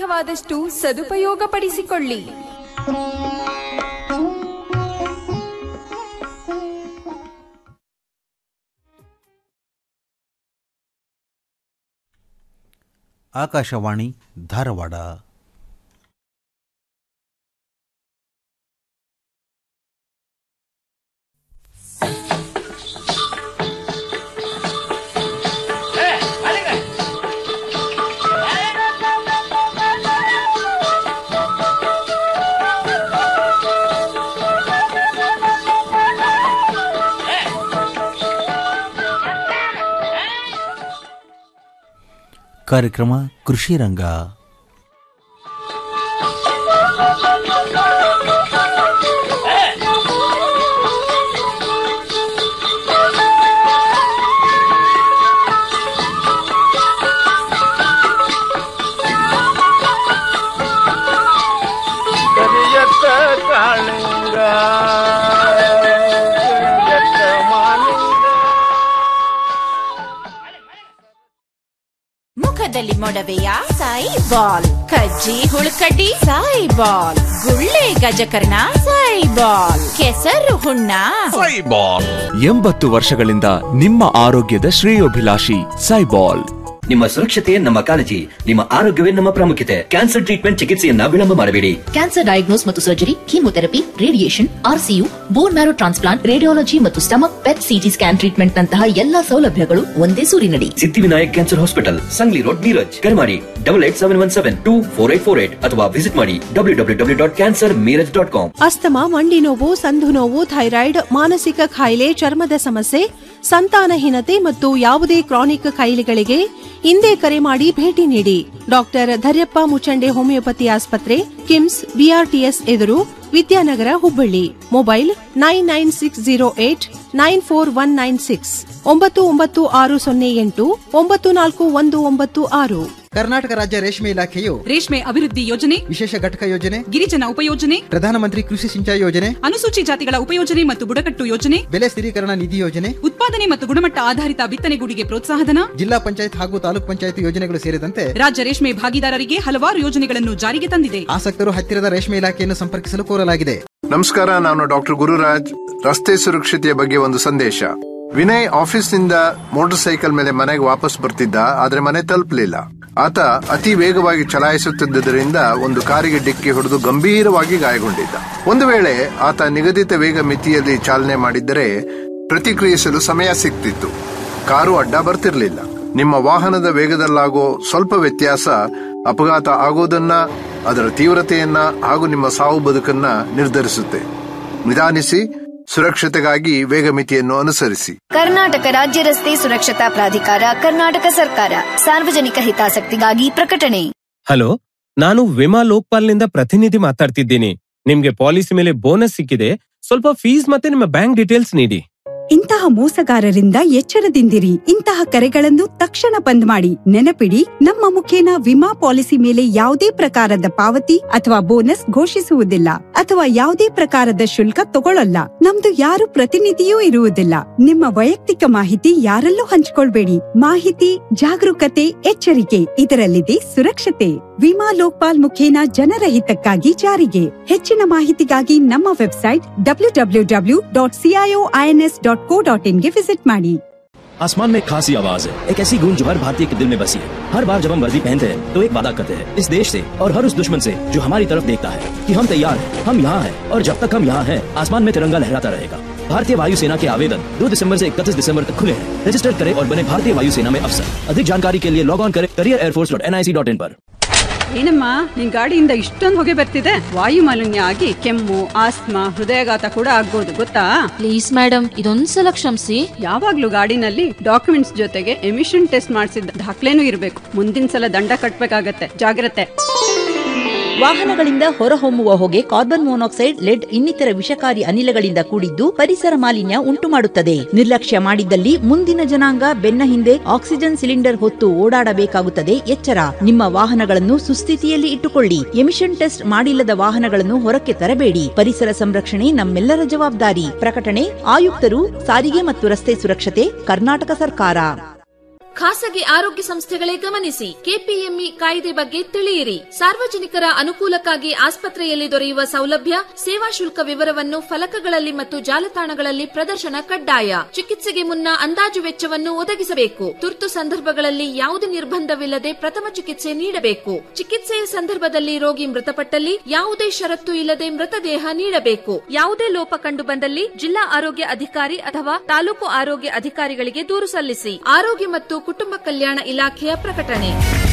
ಸಾಧ್ಯವಾದಷ್ಟು ಸದುಪಯೋಗಪಡಿಸಿಕೊಳ್ಳಿ ಆಕಾಶವಾಣಿ ಧಾರವಾಡ ಕಾರ್ಯಕ್ರಮ ಕೃಷಿ ರಂಗ ಕರಿಯತ್ತ ಕಾಳಿಂಗ ಕರಿಯತ್ತ ಮಾಲಿಂಗ ಮುಖದಲ್ಲಿ ಮೊಡವೆಯ ಸಾಯಿ ಬಾಲ್ ಕಜ್ಜಿ ಹುಳುಕಡ್ಡಿ ಸಾಯಿ ಬಾಲ್ ಗುಳ್ಳೆ ಗಜಕರ್ಣ ಸಾಯಿ ಬಾಲ್ ಕೆಸರು ಹುಣ್ಣ ಸೈಬಾಲ್ ಎಂಬತ್ತು ವರ್ಷಗಳಿಂದ ನಿಮ್ಮ ಆರೋಗ್ಯದ ಶ್ರೇಯೋಭಿಲಾಷಿ ಸೈಬಾಲ್ ನಿಮ್ಮ ಸುರಕ್ಷತೆ ನಮ್ಮ ಕಾಳಜಿ ನಿಮ್ಮ ಆರೋಗ್ಯವೇ ನಮ್ಮ ಪ್ರಾಮುಖ್ಯತೆ ಕ್ಯಾನ್ಸರ್ ಟ್ರೀಟ್ಮೆಂಟ್ ಚಿಕಿತ್ಸೆಯನ್ನ ವಿಳಂಬ ಮಾಡಬೇಡಿ ಕ್ಯಾನ್ಸರ್ ಡಯಾಗ್ನೋಸ್ ಮತ್ತು surgery chemotherapy radiation RCU bone marrow transplant radiology ಮತ್ತು stomach PET CT scan treatment ನಂತಹ ಎಲ್ಲಾ ಸೌಲಭ್ಯಗಳು ಒಂದೇ ಸೂರಿನಡಿ Siddhivinayak cancer hospital Sangli road Miraj ಕರೆ ಮಾಡಿ double eight seven one seven two four eight four eight ಅಥವಾ ವಿಸಿಟ್ ಮಾಡಿ W W W dot cancer Miraj dot com ಅಸ್ತಮ ಮಂಡಿ ನೋವು ಸಂಧು ನೋವು ಥೈರಾಯ್ಡ್ ಮಾನಸಿಕ ಕಾಯಿಲೆ ಚರ್ಮದ ಸಮಸ್ಯೆ ಸಂತಾನಹೀನತೆ ಮತ್ತು ಯಾವುದೇ ಕ್ರಾನಿಕ್ ಕಾಯಿಲೆಗಳಿಗೆ ಹಿಂದೆ ಕರೆ ಮಾಡಿ ಭೇಟಿ ನೀಡಿ ಡಾಕ್ಟರ್ ಧರ್ಯಪ್ಪ ಮುಚಂಡೆ ಹೋಮಿಯೋಪತಿ ಆಸ್ಪತ್ರೆ ಕಿಮ್ಸ್ ಬಿಆರ್ಟಿಎಸ್ ಎದುರು Vidyanagar Hubballi mobile nine nine six zero eight nine four one nine six ಒಂಬತ್ತು ಒಂಬತ್ತು ಆರು ಸೊನ್ನೆ ಎಂಟು ಒಂಬತ್ತು ನಾಲ್ಕು ಒಂದು ಒಂಬತ್ತು ಆರು ಕರ್ನಾಟಕ ರಾಜ್ಯ ರೇಷ್ಮೆ ಇಲಾಖೆಯು ರೇಷ್ಮೆ ಅಭಿವೃದ್ಧಿ ಯೋಜನೆ ವಿಶೇಷ ಘಟಕ ಯೋಜನೆ ಗಿರಿಜನ ಉಪಯೋಜನೆ ಪ್ರಧಾನಮಂತ್ರಿ ಕೃಷಿ ಸಿಂಚಾಯಿ ಯೋಜನೆ ಅನುಸೂಚಿ ಜಾತಿಗಳ ಉಪಯೋಜನೆ ಮತ್ತು ಬುಡಕಟ್ಟು ಯೋಜನೆ ಬೆಲೆ ಸ್ಥಿರೀಕರಣ ನಿಧಿ ಯೋಜನೆ ಉತ್ಪಾದನೆ ಮತ್ತು ಗುಣಮಟ್ಟ ಆಧಾರಿತ ಬಿತ್ತನೆಗೂಡಿಗೆ ಪ್ರೋತ್ಸಾಹಧನ ಜಿಲ್ಲಾ ಪಂಚಾಯತ್ ಹಾಗೂ ತಾಲೂಕ್ ಪಂಚಾಯತ್ ಯೋಜನೆಗಳು ಸೇರಿದಂತೆ ರಾಜ್ಯ ರೇಷ್ಮೆ ಭಾಗಿದಾರರಿಗೆ ಹಲವಾರು ಯೋಜನೆಗಳನ್ನು ಜಾರಿಗೆ ತಂದಿದೆ ಆಸಕ್ತರು ಹತ್ತಿರದ ರೇಷ್ಮೆ ಇಲಾಖೆಯನ್ನು ಸಂಪರ್ಕಿಸಲು ಕೋರಲಾಗಿದೆ ನಮಸ್ಕಾರ ನಾನು ಡಾಕ್ಟರ್ ಗುರುರಾಜ್ ರಸ್ತೆ ಸುರಕ್ಷತೆಯ ಬಗ್ಗೆ ಒಂದು ಸಂದೇಶ ವಿನಯ್ ಆಫೀಸ್ನಿಂದ ಮೋಟಾರ್ ಸೈಕಲ್ ಮೇಲೆ ಮನೆಗೆ ವಾಪಸ್ ಬರ್ತಿದ್ದ ಆದ್ರೆ ಮನೆ ತಲುಪಲಿಲ್ಲ ಆತ ಅತಿ ವೇಗವಾಗಿ ಚಲಾಯಿಸುತ್ತಿದ್ದರಿಂದ ಒಂದು ಕಾರಿಗೆ ಡಿಕ್ಕಿ ಹೊಡೆದು ಗಂಭೀರವಾಗಿ ಗಾಯಗೊಂಡಿದ್ದ ಒಂದು ವೇಳೆ ಆತ ನಿಗದಿತ ವೇಗ ಮಿತಿಯಲ್ಲಿ ಚಾಲನೆ ಮಾಡಿದ್ದರೆ ಪ್ರತಿಕ್ರಿಯಿಸಲು ಸಮಯ ಸಿಗ್ತಿತ್ತು ಕಾರು ಅಡ್ಡ ಬರ್ತಿರ್ಲಿಲ್ಲ ನಿಮ್ಮ ವಾಹನದ ವೇಗದಲ್ಲಾಗೋ ಸ್ವಲ್ಪ ವ್ಯತ್ಯಾಸ ಅಪಘಾತ ಆಗೋದನ್ನ ಅದರ ತೀವ್ರತೆಯನ್ನ ಹಾಗೂ ನಿಮ್ಮ ಸಾವು ಬದುಕನ್ನ ನಿರ್ಧರಿಸುತ್ತೆ ನಿಧಾನಿಸಿ ಸುರಕ್ಷತೆಗಾಗಿ ವೇಗ ಮಿತಿಯನ್ನು ಅನುಸರಿಸಿ ಕರ್ನಾಟಕ ರಾಜ್ಯ ರಸ್ತೆ ಸುರಕ್ಷತಾ ಪ್ರಾಧಿಕಾರ ಕರ್ನಾಟಕ ಸರ್ಕಾರ ಸಾರ್ವಜನಿಕ ಹಿತಾಸಕ್ತಿಗಾಗಿ ಪ್ರಕಟಣೆ ಹಲೋ ನಾನು ವಿಮಾ ಲೋಕ್ಪಾಲ್ನಿಂದ ಪ್ರತಿನಿಧಿ ಮಾತಾಡ್ತಿದ್ದೀನಿ ನಿಮ್ಗೆ ಪಾಲಿಸಿ ಮೇಲೆ ಬೋನಸ್ ಸಿಕ್ಕಿದೆ ಸ್ವಲ್ಪ ಫೀಸ್ ಮತ್ತೆ ನಿಮ್ಮ ಬ್ಯಾಂಕ್ ಡೀಟೇಲ್ಸ್ ನೀಡಿ ಇಂತಹ ಮೋಸಗಾರರಿಂದ ಎಚ್ಚರದಿಂದಿರಿ ಇಂತಹ ಕರೆಗಳನ್ನು ತಕ್ಷಣ ಬಂದ್ ಮಾಡಿ ನೆನಪಿಡಿ ನಮ್ಮ ಮುಖೇನ ವಿಮಾ ಪಾಲಿಸಿ ಮೇಲೆ ಯಾವುದೇ ಪ್ರಕಾರದ ಪಾವತಿ ಅಥವಾ ಬೋನಸ್ ಘೋಷಿಸುವುದಿಲ್ಲ ಅಥವಾ ಯಾವುದೇ ಪ್ರಕಾರದ ಶುಲ್ಕ ತಗೊಳ್ಳಲ್ಲ ನಮ್ದು ಯಾರು ಪ್ರತಿನಿಧಿಯೂ ಇರುವುದಿಲ್ಲ ನಿಮ್ಮ ವೈಯಕ್ತಿಕ ಮಾಹಿತಿ ಯಾರಲ್ಲೂ ಹಂಚಿಕೊಳ್ಬೇಡಿ ಮಾಹಿತಿ ಜಾಗರೂಕತೆ ಎಚ್ಚರಿಕೆ ಇದರಲ್ಲಿದೆ ಸುರಕ್ಷತೆ ವಿಮಾ ಲೋಕ್ಪಾಲ್ ಮುಖೇನ ಜನರ ಹಿತಕ್ಕಾಗಿ ಜಾರಿಗೆ ಹೆಚ್ಚಿನ ಮಾಹಿತಿಗಾಗಿ ನಮ್ಮ website W W W dot CIO INS dot co dot ಇನ್ಗೆ ವಿಸಿಟ್ ಮಾಡಿ आसमान में एक खासी आवाज है एक ऐसी गूंज जो हर भारतीय के दिल में बसी है हर बार जब हम वर्दी पहनते हैं तो एक वादा करते हैं इस देश से और हर उस दुश्मन से जो हमारी तरफ देखता है कि हम तैयार हैं हम यहाँ हैं और जब तक हम यहाँ हैं आसमान में तिरंगा लहराता रहेगा भारतीय वायुसेना के आवेदन 2 दिसंबर से 31 दिसंबर तक खुले हैं रजिस्टर करें और बने भारतीय वायुसेना में अफसर अधिक जानकारी के लिए लॉग ऑन करें career air force dot N I C dot in पर ಏನಮ್ಮ ನಿನ್ ಗಾಡಿಯಿಂದ ಇಷ್ಟೊಂದು ಹೊಗೆ ಬರ್ತಿದೆ ವಾಯು ಮಾಲಿನ್ಯ ಆಗಿ ಕೆಮ್ಮು ಆಸ್ತಮಾ ಹೃದಯಾಘಾತ ಕೂಡ ಆಗ್ಬೋದು ಗೊತ್ತಾ ಪ್ಲೀಸ್ ಮೇಡಮ್ ಇದೊಂದ್ಸಲ ಕ್ಷಮಿಸಿ ಯಾವಾಗ್ಲೂ ಗಾಡಿನಲ್ಲಿ ಡಾಕ್ಯುಮೆಂಟ್ಸ್ ಜೊತೆಗೆ ಎಮಿಷನ್ ಟೆಸ್ಟ್ ಮಾಡಿಸಿದ ದಾಖಲೆನೂ ಇರಬೇಕು ಮುಂದಿನ ಸಲ ದಂಡ ಕಟ್ಬೇಕಾಗತ್ತೆ ಜಾಗ್ರತೆ ವಾಹನಗಳಿಂದ ಹೊರಹೊಮ್ಮುವ ಹೊಗೆ ಕಾರ್ಬನ್ ಮೊನಾಕ್ಸೈಡ್ ಲೆಡ್ ಇನ್ನಿತರ ವಿಷಕಾರಿ ಅನಿಲಗಳಿಂದ ಕೂಡಿದ್ದು ಪರಿಸರ ಮಾಲಿನ್ಯ ಉಂಟುಮಾಡುತ್ತದೆ ನಿರ್ಲಕ್ಷ್ಯ ಮಾಡಿದ್ದಲ್ಲಿ ಮುಂದಿನ ಜನಾಂಗ ಬೆನ್ನ ಹಿಂದೆ ಆಕ್ಸಿಜನ್ ಸಿಲಿಂಡರ್ ಹೊತ್ತು ಓಡಾಡಬೇಕಾಗುತ್ತದೆ ಎಚ್ಚರ ನಿಮ್ಮ ವಾಹನಗಳನ್ನು ಸುಸ್ಥಿತಿಯಲ್ಲಿ ಇಟ್ಟುಕೊಳ್ಳಿ ಎಮಿಷನ್ ಟೆಸ್ಟ್ ಮಾಡಿಲ್ಲದ ವಾಹನಗಳನ್ನು ಹೊರಕ್ಕೆ ತರಬೇಡಿ ಪರಿಸರ ಸಂರಕ್ಷಣೆ ನಮ್ಮೆಲ್ಲರ ಜವಾಬ್ದಾರಿ ಪ್ರಕಟಣೆ ಆಯುಕ್ತರು ಸಾರಿಗೆ ಮತ್ತು ರಸ್ತೆ ಸುರಕ್ಷತೆ ಕರ್ನಾಟಕ ಸರ್ಕಾರ ಖಾಸಗಿ ಆರೋಗ್ಯ ಸಂಸ್ಥೆಗಳೇ ಗಮನಿಸಿ ಕೆಪಿಎಂಇ ಕಾಯ್ದೆ ಬಗ್ಗೆ ತಿಳಿಯಿರಿ ಸಾರ್ವಜನಿಕರ ಅನುಕೂಲಕ್ಕಾಗಿ ಆಸ್ಪತ್ರೆಯಲ್ಲಿ ದೊರೆಯುವ ಸೌಲಭ್ಯ ಸೇವಾ ಶುಲ್ಕ ವಿವರವನ್ನು ಫಲಕಗಳಲ್ಲಿ ಮತ್ತು ಜಾಲತಾಣಗಳಲ್ಲಿ ಪ್ರದರ್ಶನ ಕಡ್ಡಾಯ ಚಿಕಿತ್ಸೆಗೆ ಮುನ್ನ ಅಂದಾಜು ವೆಚ್ಚವನ್ನು ಒದಗಿಸಬೇಕು ತುರ್ತು ಸಂದರ್ಭಗಳಲ್ಲಿ ಯಾವುದೇ ನಿರ್ಬಂಧವಿಲ್ಲದೆ ಪ್ರಥಮ ಚಿಕಿತ್ಸೆ ನೀಡಬೇಕು ಚಿಕಿತ್ಸೆಯ ಸಂದರ್ಭದಲ್ಲಿ ರೋಗಿ ಮೃತಪಟ್ಟಲ್ಲಿ ಯಾವುದೇ ಷರತ್ತು ಇಲ್ಲದೆ ಮೃತದೇಹ ನೀಡಬೇಕು ಯಾವುದೇ ಲೋಪ ಕಂಡು ಬಂದಲ್ಲಿ ಜಿಲ್ಲಾ ಆರೋಗ್ಯ ಅಧಿಕಾರಿ ಅಥವಾ ತಾಲೂಕು ಆರೋಗ್ಯ ಅಧಿಕಾರಿಗಳಿಗೆ ದೂರು ಸಲ್ಲಿಸಿ ಆರೋಗ್ಯ ಮತ್ತು ಕುಟುಂಬ ಕಲ್ಯಾಣ ಇಲಾಖೆಯ ಪ್ರಕಟಣೆ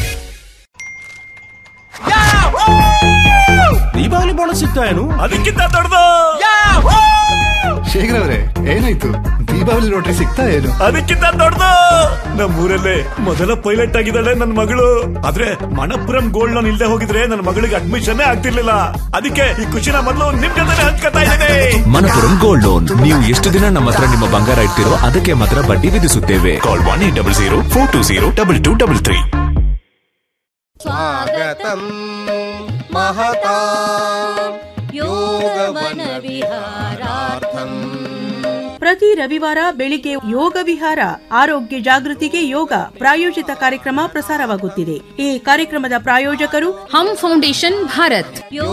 ದೀಪಾವಳಿ ಬೋನಸ್ ಸಿಗ್ತಾ ಏನು ಅದಕ್ಕಿಂತ ದೊಡ್ಡದು ಶೇಖರ್ ಅವರೇ ಏನಾಯ್ತು ದೀಪಾವಳಿ ಲಾಟ್ರಿ ಸಿಗ್ತಾ ಏನು ಅದಕ್ಕಿಂತ ದೊಡ್ಡದು ನಮ್ಮೂರಲ್ಲೇ ಮೊದಲ ಪೈಲಟ್ ಆಗಿದ್ದಾಳೆ ನನ್ನ ಮಗಳು ಆದ್ರೆ ಮಣಪುರಂ ಗೋಲ್ಡ್ ಲೋನ್ ಇಲ್ಲದೆ ಹೋಗಿದ್ರೆ ನನ್ನ ಮಗಳಿಗೆ ಅಡ್ಮಿಷನ್ ಆಗ್ತಿರ್ಲಿಲ್ಲ ಅದಕ್ಕೆ ಈ ಖುಷಿನ ಮೊದಲು ನಿಮ್ ಜೊತೆ ಹಂಚ್ಕೊತಾ ಇದ್ದೇನೆ ಮನಪುರಂ ಗೋಲ್ಡ್ ಲೋನ್ ನೀವು ಎಷ್ಟು ದಿನ ನಮ್ಮ ಹತ್ರ ನಿಮ್ಮ ಬಂಗಾರ ಇಡ್ತಿರೋ ಅದಕ್ಕೆ ಮಾತ್ರ ಬಡ್ಡಿ ವಿಧಿಸುತ್ತೇವೆ call one eight double zero four two zero double two double three स्वागतं महता योगवनविहारार्थम् ಪ್ರತಿ ರವಿವಾರ ಬೆಳಿಗ್ಗೆ ಯೋಗ ವಿಹಾರ ಆರೋಗ್ಯ ಜಾಗೃತಿಗೆ ಯೋಗ ಪ್ರಾಯೋಜಿತ ಕಾರ್ಯಕ್ರಮ ಪ್ರಸಾರವಾಗುತ್ತಿದೆ ಈ ಕಾರ್ಯಕ್ರಮದ ಪ್ರಾಯೋಜಕರು ಹಮ್ ಫೌಂಡೇಶನ್ ಭಾರತ್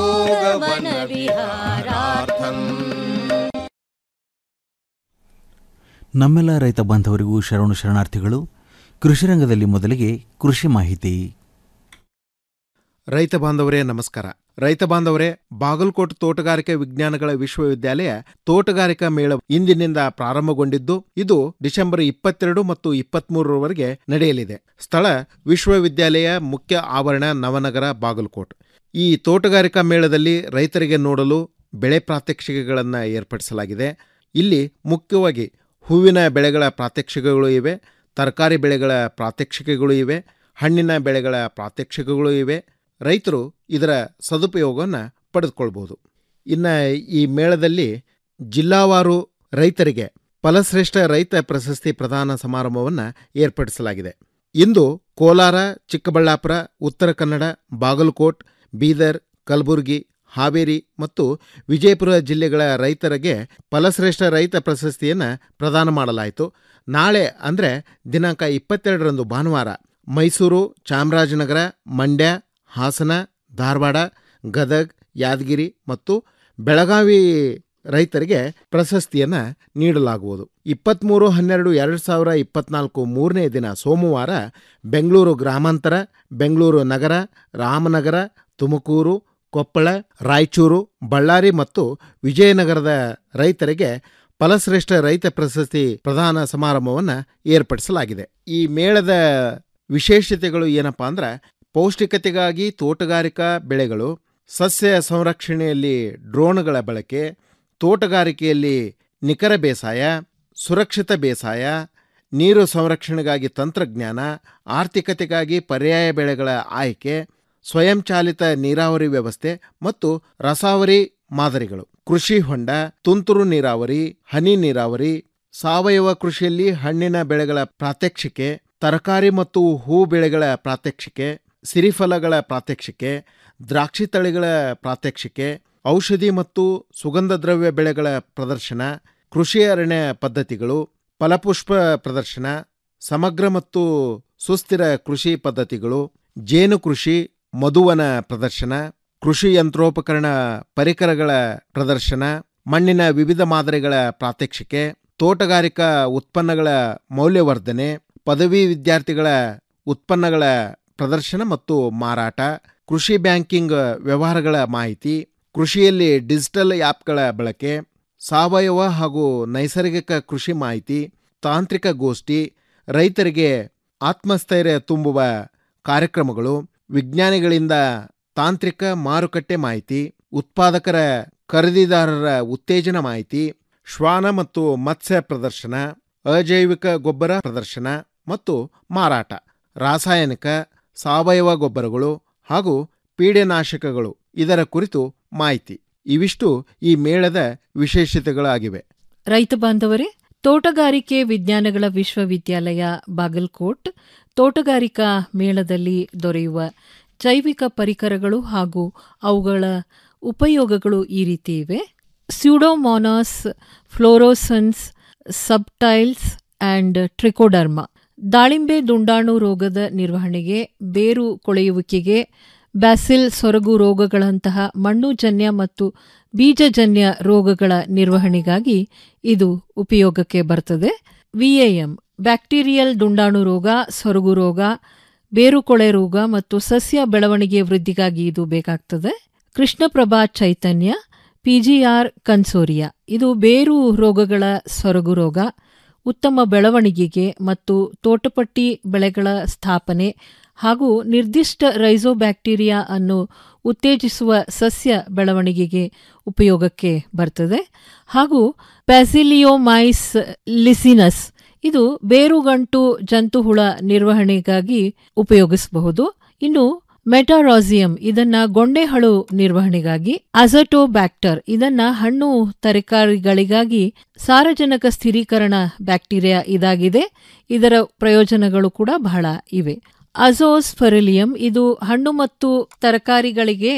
योगवनविहारार्थम् ನಮ್ಮೆಲ್ಲ ರೈತ ಬಾಂಧವರಿಗೂ ಶರಣು ಶರಣಾರ್ಥಿಗಳು ಕೃಷಿ ರಂಗದಲ್ಲಿ ಮೊದಲಿಗೆ ಕೃಷಿ ಮಾಹಿತಿ ರೈತ ಬಾಂಧವರೇ ನಮಸ್ಕಾರ ರೈತ ಬಾಂಧವರೇ ಬಾಗಲಕೋಟೆ ತೋಟಗಾರಿಕೆ ವಿಜ್ಞಾನಗಳ ವಿಶ್ವವಿದ್ಯಾಲಯ ತೋಟಗಾರಿಕಾ ಮೇಳ ಇಂದಿನಿಂದ ಪ್ರಾರಂಭಗೊಂಡಿದ್ದು ಇದು ಡಿಸೆಂಬರ್ ಇಪ್ಪತ್ತೆರಡು ಮತ್ತು ಇಪ್ಪತ್ಮೂರರವರೆಗೆ ನಡೆಯಲಿದೆ ಸ್ಥಳ ವಿಶ್ವವಿದ್ಯಾಲಯ ಮುಖ್ಯ ಆವರಣ ನವನಗರ ಬಾಗಲಕೋಟೆ ಈ ತೋಟಗಾರಿಕಾ ಮೇಳದಲ್ಲಿ ರೈತರಿಗೆ ನೋಡಲು ಬೆಳೆ ಪ್ರಾತ್ಯಕ್ಷಿಕೆಗಳನ್ನು ಏರ್ಪಡಿಸಲಾಗಿದೆ ಇಲ್ಲಿ ಮುಖ್ಯವಾಗಿ ಹೂವಿನ ಬೆಳೆಗಳ ಪ್ರಾತ್ಯಕ್ಷಿಕೆಗಳು ಇವೆ ತರಕಾರಿ ಬೆಳೆಗಳ ಪ್ರಾತ್ಯಕ್ಷಿಕೆಗಳು ಇವೆ ಹಣ್ಣಿನ ಬೆಳೆಗಳ ಪ್ರಾತ್ಯಕ್ಷಿಕೆಗಳು ಇವೆ ರೈತರು ಇದರ ಸದುಪಯೋಗವನ್ನು ಪಡೆದುಕೊಳ್ಬೋದು ಇನ್ನು ಈ ಮೇಳದಲ್ಲಿ ಜಿಲ್ಲಾವಾರು ರೈತರಿಗೆ ಫಲಶ್ರೇಷ್ಠ ರೈತ ಪ್ರಶಸ್ತಿ ಪ್ರದಾನ ಸಮಾರಂಭವನ್ನು ಏರ್ಪಡಿಸಲಾಗಿದೆ ಇಂದು ಕೋಲಾರ ಚಿಕ್ಕಬಳ್ಳಾಪುರ ಉತ್ತರ ಕನ್ನಡ ಬಾಗಲಕೋಟ್ ಬೀದರ್ ಕಲಬುರಗಿ ಹಾವೇರಿ ಮತ್ತು ವಿಜಯಪುರ ಜಿಲ್ಲೆಗಳ ರೈತರಿಗೆ ಫಲಶ್ರೇಷ್ಠ ರೈತ ಪ್ರಶಸ್ತಿಯನ್ನು ಪ್ರದಾನ ಮಾಡಲಾಯಿತು ನಾಳೆ ಅಂದರೆ ದಿನಾಂಕ ಇಪ್ಪತ್ತೆರಡರಂದು ಭಾನುವಾರ ಮೈಸೂರು ಚಾಮರಾಜನಗರ ಮಂಡ್ಯ ಹಾಸನ ಧಾರವಾಡ ಗದಗ್ ಯಾದಗಿರಿ ಮತ್ತು ಬೆಳಗಾವಿ ರೈತರಿಗೆ ಪ್ರಶಸ್ತಿಯನ್ನು ನೀಡಲಾಗುವುದು ಇಪ್ಪತ್ತ್ಮೂರು ಹನ್ನೆರಡು ಎರಡು ಸಾವಿರ ಇಪ್ಪತ್ನಾಲ್ಕು ಮೂರನೇ ದಿನ ಸೋಮವಾರ ಬೆಂಗಳೂರು ಗ್ರಾಮಾಂತರ ಬೆಂಗಳೂರು ನಗರ ರಾಮನಗರ ತುಮಕೂರು ಕೊಪ್ಪಳ ರಾಯಚೂರು ಬಳ್ಳಾರಿ ಮತ್ತು ವಿಜಯನಗರದ ರೈತರಿಗೆ ಫಲಶ್ರೇಷ್ಠ ರೈತ ಪ್ರಶಸ್ತಿ ಪ್ರದಾನ ಸಮಾರಂಭವನ್ನು ಏರ್ಪಡಿಸಲಾಗಿದೆ ಈ ಮೇಳದ ವಿಶೇಷತೆಗಳು ಏನಪ್ಪಾ ಅಂದ್ರೆ ಪೌಷ್ಟಿಕತೆಗಾಗಿ ತೋಟಗಾರಿಕಾ ಬೆಳೆಗಳು ಸಸ್ಯ ಸಂರಕ್ಷಣೆಯಲ್ಲಿ ಡ್ರೋನ್ಗಳ ಬಳಕೆ ತೋಟಗಾರಿಕೆಯಲ್ಲಿ ನಿಖರ ಬೇಸಾಯ ಸುರಕ್ಷಿತ ಬೇಸಾಯ ನೀರು ಸಂರಕ್ಷಣೆಗಾಗಿ ತಂತ್ರಜ್ಞಾನ ಆರ್ಥಿಕತೆಗಾಗಿ ಪರ್ಯಾಯ ಬೆಳೆಗಳ ಆಯ್ಕೆ ಸ್ವಯಂಚಾಲಿತ ನೀರಾವರಿ ವ್ಯವಸ್ಥೆ ಮತ್ತು ರಸಾವರಿ ಮಾದರಿಗಳು ಕೃಷಿ ಹೊಂಡ ತುಂತುರು ನೀರಾವರಿ ಹನಿ ನೀರಾವರಿ ಸಾವಯವ ಕೃಷಿಯಲ್ಲಿ ಹಣ್ಣಿನ ಬೆಳೆಗಳ ಪ್ರಾತ್ಯಕ್ಷಿಕೆ ತರಕಾರಿ ಮತ್ತು ಹೂ ಬೆಳೆಗಳ ಪ್ರಾತ್ಯಕ್ಷಿಕೆ ಸಿರಿಫಲಗಳ ಪ್ರಾತ್ಯಕ್ಷಿಕೆ ದ್ರಾಕ್ಷಿ ತಳಿಗಳ ಪ್ರಾತ್ಯಕ್ಷಿಕೆ ಔಷಧಿ ಮತ್ತು ಸುಗಂಧ ದ್ರವ್ಯ ಬೆಳೆಗಳ ಪ್ರದರ್ಶನ ಕೃಷಿ ಅರಣ್ಯ ಪದ್ಧತಿಗಳು ಫಲಪುಷ್ಪ ಪ್ರದರ್ಶನ ಸಮಗ್ರ ಮತ್ತು ಸುಸ್ಥಿರ ಕೃಷಿ ಪದ್ಧತಿಗಳು ಜೇನು ಕೃಷಿ ಮಧುವನ ಪ್ರದರ್ಶನ ಕೃಷಿ ಯಂತ್ರೋಪಕರಣ ಪರಿಕರಗಳ ಪ್ರದರ್ಶನ ಮಣ್ಣಿನ ವಿವಿಧ ಮಾದರಿಗಳ ಪ್ರಾತ್ಯಕ್ಷಿಕೆ ತೋಟಗಾರಿಕಾ ಉತ್ಪನ್ನಗಳ ಮೌಲ್ಯವರ್ಧನೆ ಪದವಿ ವಿದ್ಯಾರ್ಥಿಗಳ ಉತ್ಪನ್ನಗಳ ಪ್ರದರ್ಶನ ಮತ್ತು ಮಾರಾಟ ಕೃಷಿ ಬ್ಯಾಂಕಿಂಗ್ ವ್ಯವಹಾರಗಳ ಮಾಹಿತಿ ಕೃಷಿಯಲ್ಲಿ ಡಿಜಿಟಲ್ ಆ್ಯಪ್ಗಳ ಬಳಕೆ ಸಾವಯವ ಹಾಗೂ ನೈಸರ್ಗಿಕ ಕೃಷಿ ಮಾಹಿತಿ ತಾಂತ್ರಿಕ ಗೋಷ್ಠಿ ರೈತರಿಗೆ ಆತ್ಮಸ್ಥೈರ್ಯ ತುಂಬುವ ಕಾರ್ಯಕ್ರಮಗಳು ವಿಜ್ಞಾನಿಗಳಿಂದ ತಾಂತ್ರಿಕ ಮಾರುಕಟ್ಟೆ ಮಾಹಿತಿ ಉತ್ಪಾದಕರ ಖರೀದಿದಾರರ ಉತ್ತೇಜನ ಮಾಹಿತಿ ಶ್ವಾನ ಮತ್ತು ಮತ್ಸ್ಯ ಪ್ರದರ್ಶನ ಅಜೈವಿಕ ಗೊಬ್ಬರ ಪ್ರದರ್ಶನ ಮತ್ತು ಮಾರಾಟ ರಾಸಾಯನಿಕ ಸಾವಯವ ಗೊಬ್ಬರಗಳು ಹಾಗೂ ಪೀಡೆನಾಶಕಗಳು ಇದರ ಕುರಿತು ಮಾಹಿತಿ ಇವಿಷ್ಟು ಈ ಮೇಳದ ವಿಶೇಷತೆಗಳಾಗಿವೆ ರೈತ ಬಾಂಧವರೇ ತೋಟಗಾರಿಕೆ ವಿಜ್ಞಾನಗಳ ವಿಶ್ವವಿದ್ಯಾಲಯ ಬಾಗಲ್ಕೋಟ್ ತೋಟಗಾರಿಕಾ ಮೇಳದಲ್ಲಿ ದೊರೆಯುವ ಜೈವಿಕ ಪರಿಕರಗಳು ಹಾಗೂ ಅವುಗಳ ಉಪಯೋಗಗಳು ಈ ರೀತಿ ಇವೆ ಸ್ಯೂಡೋಮೋನಾಸ್ ಫ್ಲೋರೋಸನ್ಸ್ ಸಬ್ಟೈಲ್ಸ್ ಆ್ಯಂಡ್ ಟ್ರಿಕೋಡರ್ಮಾ ದಾಳಿಂಬೆ ದುಂಡಾಣು ರೋಗದ ನಿರ್ವಹಣೆಗೆ ಬೇರು ಕೊಳೆಯುವಿಕೆಗೆ ಬ್ಯಾಸಿಲ್ ಸೊರಗು ರೋಗಗಳಂತಹ ಮಣ್ಣುಜನ್ಯ ಮತ್ತು ಬೀಜಜನ್ಯ ರೋಗಗಳ ನಿರ್ವಹಣೆಗಾಗಿ ಇದು ಉಪಯೋಗಕ್ಕೆ ಬರ್ತದೆ ವಿಎಎಂ ಬ್ಯಾಕ್ಟೀರಿಯಲ್ ದುಂಡಾಣು ರೋಗ ಸೊರಗು ರೋಗ ಬೇರುಕೊಳೆ ರೋಗ ಮತ್ತು ಸಸ್ಯ ಬೆಳವಣಿಗೆ ವೃದ್ಧಿಗಾಗಿ ಇದು ಬೇಕಾಗ್ತದೆ ಕೃಷ್ಣಪ್ರಭಾ ಚೈತನ್ಯ ಪಿಜಿಆರ್ ಕನ್ಸೋರಿಯಾ ಇದು ಬೇರು ರೋಗಗಳ ಸೊರಗು ರೋಗ ಉತ್ತಮ ಬೆಳವಣಿಗೆಗೆ ಮತ್ತು ತೋಟಪಟ್ಟಿ ಬೆಳೆಗಳ ಸ್ಥಾಪನೆ ಹಾಗೂ ನಿರ್ದಿಷ್ಟ ರೈಸೋಬ್ಯಾಕ್ಟೀರಿಯಾ ಅನ್ನು ಉತ್ತೇಜಿಸುವ ಸಸ್ಯ ಬೆಳವಣಿಗೆಗೆ ಉಪಯೋಗಕ್ಕೆ ಬರ್ತದೆ ಹಾಗೂ ಪ್ಯಾಸಿಲಿಯೋಮೈಸ್ ಲಿಸಿನಸ್ ಇದು ಬೇರುಗಂಟು ಜಂತುಹುಳ ನಿರ್ವಹಣೆಗಾಗಿ ಉಪಯೋಗಿಸಬಹುದು ಇನ್ನು ಮೆಟಾರಾಸಿಯಂ ಇದನ್ನ ಗೊಂಡೆಹಳು ನಿರ್ವಹಣೆಗಾಗಿ ಅಜಟೋಬ್ಯಾಕ್ಟರ್ ಇದನ್ನ ಹಣ್ಣು ತರಕಾರಿಗಳಿಗಾಗಿ ಸಾರಜನಕ ಸ್ಥಿರೀಕರಣ ಬ್ಯಾಕ್ಟೀರಿಯಾ ಇದಾಗಿದೆ ಇದರ ಪ್ರಯೋಜನಗಳು ಕೂಡ ಬಹಳ ಇವೆ ಅಜೋಸ್ಫೆರಿಲಿಯಂ ಇದು ಹಣ್ಣು ಮತ್ತು ತರಕಾರಿಗಳಿಗೆ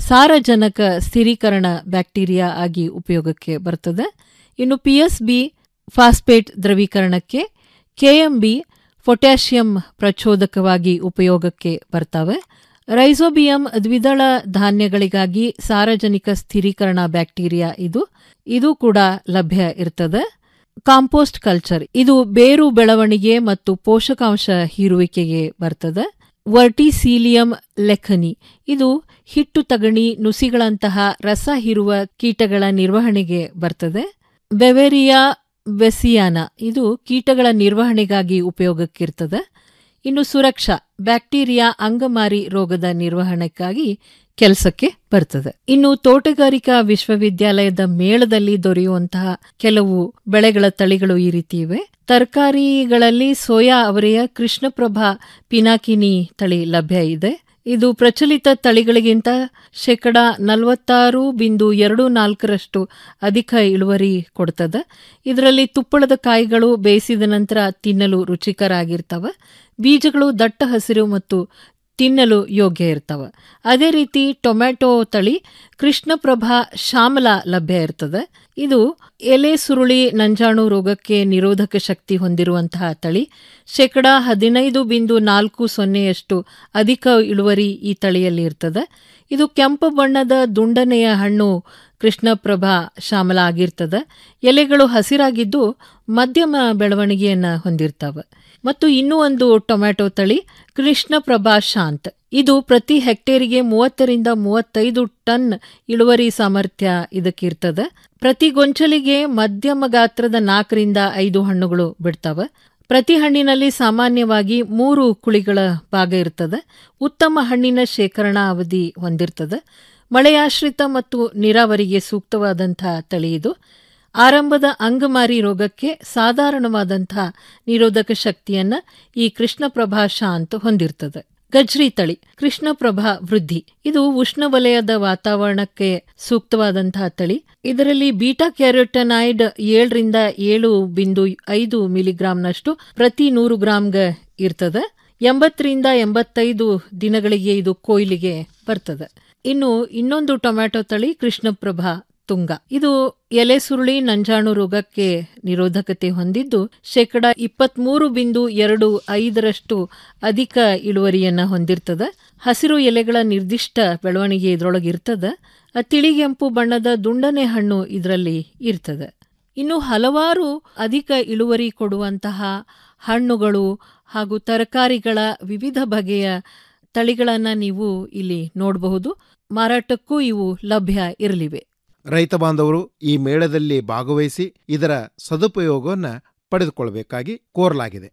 ಸಾರಜನಕ ಸ್ಥಿರೀಕರಣ ಬ್ಯಾಕ್ಟೀರಿಯಾ ಆಗಿ ಉಪಯೋಗಕ್ಕೆ ಬರ್ತದೆ ಇನ್ನು ಪಿಎಸ್ಬಿ ಫಾಸ್ಫೇಟ್ ದ್ರವೀಕರಣಕ್ಕೆ ಕೆಎಂಬಿ ಪೊಟ್ಯಾಷಿಯಂ ಪ್ರಚೋದಕವಾಗಿ ಉಪಯೋಗಕ್ಕೆ ಬರ್ತವೆ ರೈಸೋಬಿಯಂ ದ್ವಿದಳ ಧಾನ್ಯಗಳಿಗಾಗಿ ಸಾರಜನಿಕ ಸ್ಥಿರೀಕರಣ ಬ್ಯಾಕ್ಟೀರಿಯಾ ಇದು ಇದು ಕೂಡ ಲಭ್ಯ ಇರ್ತದೆ ಕಾಂಪೋಸ್ಟ್ ಕಲ್ಚರ್ ಇದು ಬೇರು ಬೆಳವಣಿಗೆ ಮತ್ತು ಪೋಷಕಾಂಶ ಹೀರುವಿಕೆಗೆ ಬರ್ತದೆ ವರ್ಟಿಸೀಲಿಯಂ ಲೆಖನಿ ಇದು ಹಿಟ್ಟು ತಗಣಿ ನುಸಿಗಳಂತಹ ರಸ ಹೀರುವ ಕೀಟಗಳ ನಿರ್ವಹಣೆಗೆ ಬರ್ತದೆ ಬೆವೆರಿಯಾ ವೆಸಿಯಾನ ಇದು ಕೀಟಗಳ ನಿರ್ವಹಣೆಗಾಗಿ ಉಪಯೋಗಕ್ಕಿರ್ತದೆ ಇನ್ನು ಸುರಕ್ಷಾ ಬ್ಯಾಕ್ಟೀರಿಯಾ ಅಂಗಮಾರಿ ರೋಗದ ನಿರ್ವಹಣೆಗಾಗಿ ಕೆಲಸಕ್ಕೆ ಬರ್ತದೆ ಇನ್ನು ತೋಟಗಾರಿಕಾ ವಿಶ್ವವಿದ್ಯಾಲಯದ ಮೇಳದಲ್ಲಿ ದೊರೆಯುವಂತಹ ಕೆಲವು ಬೆಳೆಗಳ ತಳಿಗಳು ಈ ರೀತಿ ಇವೆ ತರಕಾರಿಗಳಲ್ಲಿ ಸೋಯಾ ಅವರೆಯ ಕೃಷ್ಣಪ್ರಭಾ ಪಿನಾಕಿನಿ ತಳಿ ಲಭ್ಯ ಇದೆ ಇದು ಪ್ರಚಲಿತ ತಳಿಗಳಿಗಿಂತ ಶೇಕಡ ನಲವತ್ತಾರು ಬಿಂದು ಎರಡು ನಾಲ್ಕರಷ್ಟು ಅಧಿಕ ಇಳುವರಿ ಕೊಡ್ತದೆ ಇದರಲ್ಲಿ ತುಪ್ಪಳದ ಕಾಯಿಗಳು ಬೇಯಿಸಿದ ನಂತರ ತಿನ್ನಲು ರುಚಿಕರ ಆಗಿರ್ತವೆ ಬೀಜಗಳು ದಟ್ಟ ಹಸಿರು ಮತ್ತು ತಿನ್ನಲು ಯೋಗ್ಯ ಇರ್ತವೆ ಅದೇ ರೀತಿ ಟೊಮ್ಯಾಟೊ ತಳಿ ಕೃಷ್ಣಪ್ರಭಾ ಶ್ಯಾಮಲ ಲಭ್ಯ ಇರ್ತದೆ ಇದು ಎಲೆ ಸುರುಳಿ ನಂಜಾಣು ರೋಗಕ್ಕೆ ನಿರೋಧಕ ಶಕ್ತಿ ಹೊಂದಿರುವಂತಹ ತಳಿ ಶೇಕಡ ಹದಿನೈದು ಬಿಂದು ನಾಲ್ಕು ಸೊನ್ನೆಯಷ್ಟು ಅಧಿಕ ಇಳುವರಿ ಈ ತಳಿಯಲ್ಲಿ ಇರ್ತದೆ ಇದು ಕೆಂಪು ಬಣ್ಣದ ದುಂಡನೆಯ ಹಣ್ಣು ಕೃಷ್ಣಪ್ರಭಾ ಶ್ಯಾಮಲ ಆಗಿರ್ತದೆ ಎಲೆಗಳು ಹಸಿರಾಗಿದ್ದು ಮಧ್ಯಮ ಬೆಳವಣಿಗೆಯನ್ನ ಹೊಂದಿರ್ತವೆ ಮತ್ತು ಇನ್ನೂ ಒಂದು ಟೊಮ್ಯಾಟೊ ತಳಿ ಕೃಷ್ಣಪ್ರಭಾ ಶಾಂತ್ ಇದು ಪ್ರತಿ ಹೆಕ್ಟೇರಿಗೆ ಮೂವತ್ತರಿಂದ ಮೂವತ್ತೈದು ಟನ್ ಇಳುವರಿ ಸಾಮರ್ಥ್ಯ ಇದಕ್ಕಿರ್ತದೆ ಪ್ರತಿ ಗೊಂಚಲಿಗೆ ಮಧ್ಯಮ ಗಾತ್ರದ ನಾಲ್ಕರಿಂದ ಐದು ಹಣ್ಣುಗಳು ಬಿಡ್ತವೆ ಪ್ರತಿ ಹಣ್ಣಿನಲ್ಲಿ ಸಾಮಾನ್ಯವಾಗಿ ಮೂರು ಕುಳಿಗಳ ಭಾಗ ಇರ್ತದೆ ಉತ್ತಮ ಹಣ್ಣಿನ ಶೇಖರಣಾ ಅವಧಿ ಹೊಂದಿರ್ತದೆ ಮಳೆಯಾಶ್ರಿತ ಮತ್ತು ನೀರಾವರಿಗೆ ಸೂಕ್ತವಾದಂತಹ ತಳಿ ಇದು ಆರಂಭದ ಅಂಗಮಾರಿ ರೋಗಕ್ಕೆ ಸಾಧಾರಣವಾದಂತಹ ನಿರೋಧಕ ಶಕ್ತಿಯನ್ನ ಈ ಕೃಷ್ಣಪ್ರಭಾ ಶಾಂತ್ ಹೊಂದಿರ್ತದೆ ಗಜ್ರಿ ತಳಿ ಕೃಷ್ಣಪ್ರಭಾ ವೃದ್ಧಿ ಇದು ಉಷ್ಣವಲಯದ ವಾತಾವರಣಕ್ಕೆ ಸೂಕ್ತವಾದಂತಹ ತಳಿ ಇದರಲ್ಲಿ ಬೀಟಾ ಕ್ಯಾರೋಟನಾಯ್ಡ್ ಏಳರಿಂದ ಏಳು ಬಿಂದು ಐದು ಮಿಲಿಗ್ರಾಂನಷ್ಟು ಪ್ರತಿ ನೂರು ಗ್ರಾಂಗೆ ಇರ್ತದೆ ಎಂಬತ್ತರಿಂದ ಎಂಬತ್ತೈದು ದಿನಗಳಿಗೆ ಇದು ಕೊಯ್ಲಿಗೆ ಬರ್ತದೆ ಇನ್ನು ಇನ್ನೊಂದು ಟೊಮ್ಯಾಟೊ ತಳಿ ಕೃಷ್ಣಪ್ರಭಾ ತುಂಗ ಇದು ಎಲೆ ಸುರುಳಿ ನಂಜಾಣು ರೋಗಕ್ಕೆ ನಿರೋಧಕತೆ ಹೊಂದಿದ್ದು ಶೇಕಡ ಇಪ್ಪತ್ಮೂರು ಬಿಂದು ಎರಡು ಐದರಷ್ಟು ಅಧಿಕ ಇಳುವರಿಯನ್ನ ಹೊಂದಿರ್ತದೆ ಹಸಿರು ಎಲೆಗಳ ನಿರ್ದಿಷ್ಟ ಬೆಳವಣಿಗೆ ಇದರೊಳಗಿರ್ತದೆ ತಿಳಿಗೆಂಪು ಬಣ್ಣದ ದುಂಡನೆ ಹಣ್ಣು ಇದರಲ್ಲಿ ಇರ್ತದೆ ಇನ್ನು ಹಲವಾರು ಅಧಿಕ ಇಳುವರಿ ಕೊಡುವಂತಹ ಹಣ್ಣುಗಳು ಹಾಗೂ ತರಕಾರಿಗಳ ವಿವಿಧ ಬಗೆಯ ತಳಿಗಳನ್ನ ನೀವು ಇಲ್ಲಿ ನೋಡಬಹುದು ಮಾರಾಟಕ್ಕೂ ಇವು ಲಭ್ಯ ಇರಲಿವೆ ರೈತ ಬಾಂಧವರು ಈ ಮೇಳದಲ್ಲಿ ಭಾಗವಹಿಸಿ ಇದರ ಸದುಪಯೋಗವನ್ನು ಪಡೆದುಕೊಳ್ಳಬೇಕಾಗಿ ಕೋರಲಾಗಿದೆ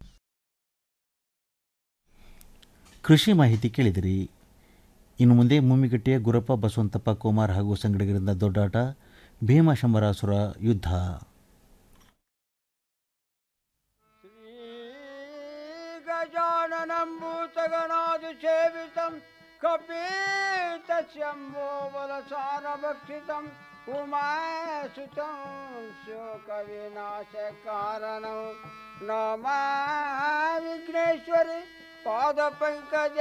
ಕೃಷಿ ಮಾಹಿತಿ ಕೇಳಿದಿರಿ ಇನ್ನು ಮುಂದೆ ಮುಮ್ಮಿಗಟ್ಟಿಯ ಗುರಪ್ಪ ಬಸವಂತಪ್ಪ ಕುಮಾರ್ ಹಾಗೂ ಸಂಗಡಿಗರಿಂದ ದೊಡ್ಡಾಟ ಭೀಮಶಂಬರಾಸುರ ಯುದ್ಧ गजाननम्बूतगणादिसेवितम् कपीतस्यम्बो बलसारभक्षितम् उमासुतं शोकविनाशकारणं नमा विघ्नेश्वरि पादपङ्कज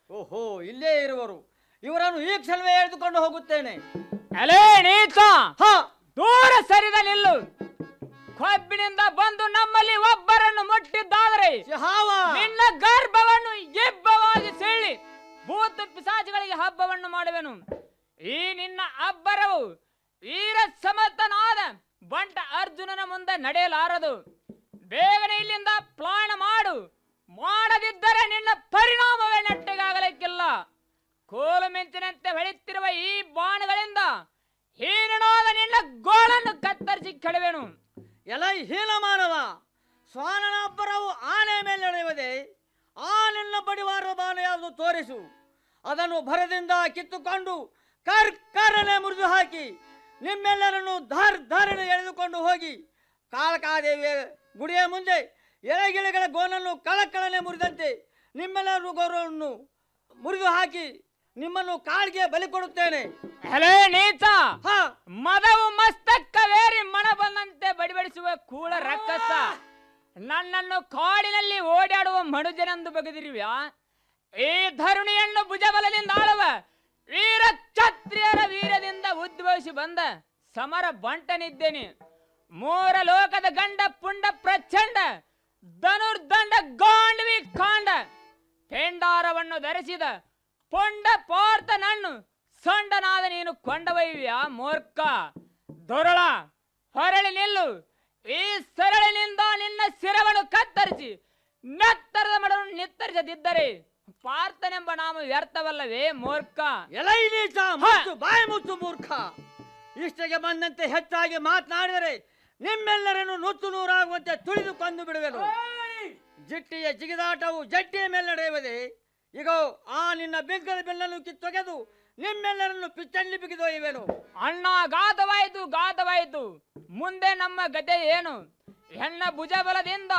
ಓಹೋ ಇಲ್ಲೇ ಇರುವರು ಇವರನ್ನು ಈ ಕ್ಷಣವೇ ಎಳೆದುಕೊಂಡು ಹೋಗುತ್ತೇನೆ ಅಲೇ ನೀಚ ದೂರ ಸರಿದ ನಿಲ್ಲು ಕೊಬ್ಬಿನಿಂದ ಬಂದು ನಮ್ಮಲ್ಲಿ ಒಬ್ಬರನ್ನು ಮುಟ್ಟಿದ್ದಾದರೆ ನಿನ್ನ ಗರ್ಭವನ್ನು ಇಬ್ಬವಾಗಿ ಸೀಳಿ ಭೂತ ಪಿಸಾಚಿಗಳಿಗೆ ಹಬ್ಬವನ್ನು ಮಾಡುವೆನು ಈ ನಿನ್ನ ಅಬ್ಬರವು ವೀರ ಸಮರ್ಥನಾದ ಬಂಟ ಅರ್ಜುನನ ಮುಂದೆ ನಡೆಯಲಾರದು ಬೇಗನೆ ಇಲ್ಲಿಂದ ಪ್ಲಾನ್ ಮಾಡು ಮಾಡದಿದ್ದರೆ ನಿನ್ನ ಪರಿಣಾಮವೇ ನೆಟ್ಟಗಾಗಲಿಕ್ಕಿಲ್ಲ ಕೋಲು ಮಿಂಚಿನಂತೆ ಹೊಳೆಯುತ್ತಿರುವ ಈ ಬಾಣಗಳಿಂದ ಹೀನನಾದ ನಿನ್ನ ಗೋಳನ್ನು ಕತ್ತರಿಸಿ ಕೆಡವೆನು ಎಲೈ ಹೀನ ಮಾನವ ಸ್ವಾನನ ಅಬ್ಬರವು ಆನೆ ಮೇಲೆ ನಡೆಯುವುದೇ ಆ ನಿನ್ನ ಬಡಿವಾರ ಬಾಣ ಯಾವುದು ತೋರಿಸು ಅದನ್ನು ಭರದಿಂದ ಕಿತ್ತುಕೊಂಡು ಕರ್ ಕರನೆ ಮುರಿದು ಹಾಕಿ ನಿಮ್ಮೆಲ್ಲರನ್ನು ಧಾರ್ ಧಾರಣೆ ಎಳೆದುಕೊಂಡು ಹೋಗಿ ಕಾಳಕಾದೇವಿಯ ಗುಡಿಯ ಮುಂದೆ ಎಳೆಗಿಳೆಗಳ ಗೋನನ್ನು ಕಳಕಳನೆ ಮುರಿದಂತೆ ನಿಮ್ಮೆಲ್ಲರೂ ಗೌರವವನ್ನು ಮುರಿದು ಹಾಕಿ ನಿಮ್ಮನ್ನು ಕಾಳಿಗೆ ಬಲಿ ಕೊಡುತ್ತೇನೆ ಹಲೇ ನೀಚ ಮದವು ಮಸ್ತಕ್ಕವೇರಿ ಮಣ ಬಂದಂತೆ ಬಡಿಬಡಿಸುವ ಕೂಳ ರಕ್ಕಸ ನನ್ನನ್ನು ಕಾಡಿನಲ್ಲಿ ಓಡಾಡುವ ಮನುಜನೆಂದು ಬಗೆದಿರುವ್ಯಾ ಈ ಧರುಣಿಯನ್ನು ಭುಜಬಲದಿಂದ ಆಳುವ ವೀರ ಕ್ಷತ್ರಿಯರ ವೀರದಿಂದ ಉದ್ಭವಿಸಿ ಬಂದ ಸಮರ ಬಂಟನಿದ್ದೇನೆ ಮೂರ ಲೋಕದ ಗಂಡ ಪುಂಡ ಪ್ರಚಂಡ ಧನುರ್ದಂಡ ಗಾಂಡ್ವಿ ಕಾಂಡ ಪೆಂಡಾರವನ್ನು ಧರಿಸಿದ ಪೊಂಡ ಪಾರ್ಥ ನನ್ನು ಸೊಂಡನಾದ ನೀನು ಕೊಂಡವಯ್ಯ ಮೂರ್ಖ ದೊರಳ ಹೊರಳಿ ನಿಲ್ಲು ಈ ಸರಳಿನಿಂದ ನಿನ್ನ ಶಿರವನ್ನು ಕತ್ತರಿಸಿ ನೆತ್ತರದ ಮಡವನ್ನು ನಿತ್ತರಿಸದಿದ್ದರೆ ಪಾರ್ಥನೆಂಬ ನಾಮ ವ್ಯರ್ಥವಲ್ಲವೇ ಮೂರ್ಖ ಎಲೈ ನೀಚ ಮುಚ್ಚು ಬಾಯಿ ಮುಚ್ಚು ಮೂರ್ಖ ಇಷ್ಟಕ್ಕೆ ಬಂದಂತೆ ಹೆಚ್ಚಾಗಿ ಮಾತನಾಡಿದರೆ ನಿಮ್ಮೆಲ್ಲರನ್ನು ನುಚ್ಚು ನೂರಾಗುವಂತೆ ತುಳಿದು ಕೊಂದು ಬಿಡುವೆನು ಜಿಟ್ಟಿಯ ಜಿಗಿದಾಟವು ಜಟ್ಟಿಯ ಮೇಲೆ ನಡೆಯುವುದೇ ಈಗ ಆ ನಿನ್ನ ಬೆಂಕದ ಬೆನ್ನನ್ನು ಕಿತ್ತೊಗೆದು ನಿಮ್ಮೆಲ್ಲರನ್ನು ಪಿಚ್ಚಲ್ಲಿ ಬಿಗಿದೊಯ್ಯುವೆನು ಅಣ್ಣ ಗಾತವಾಯಿತು ಗಾತವಾಯಿತು ಮುಂದೆ ನಮ್ಮ ಗತೆ ಏನು ಹೆಣ್ಣ ಭುಜಬಲದಿಂದ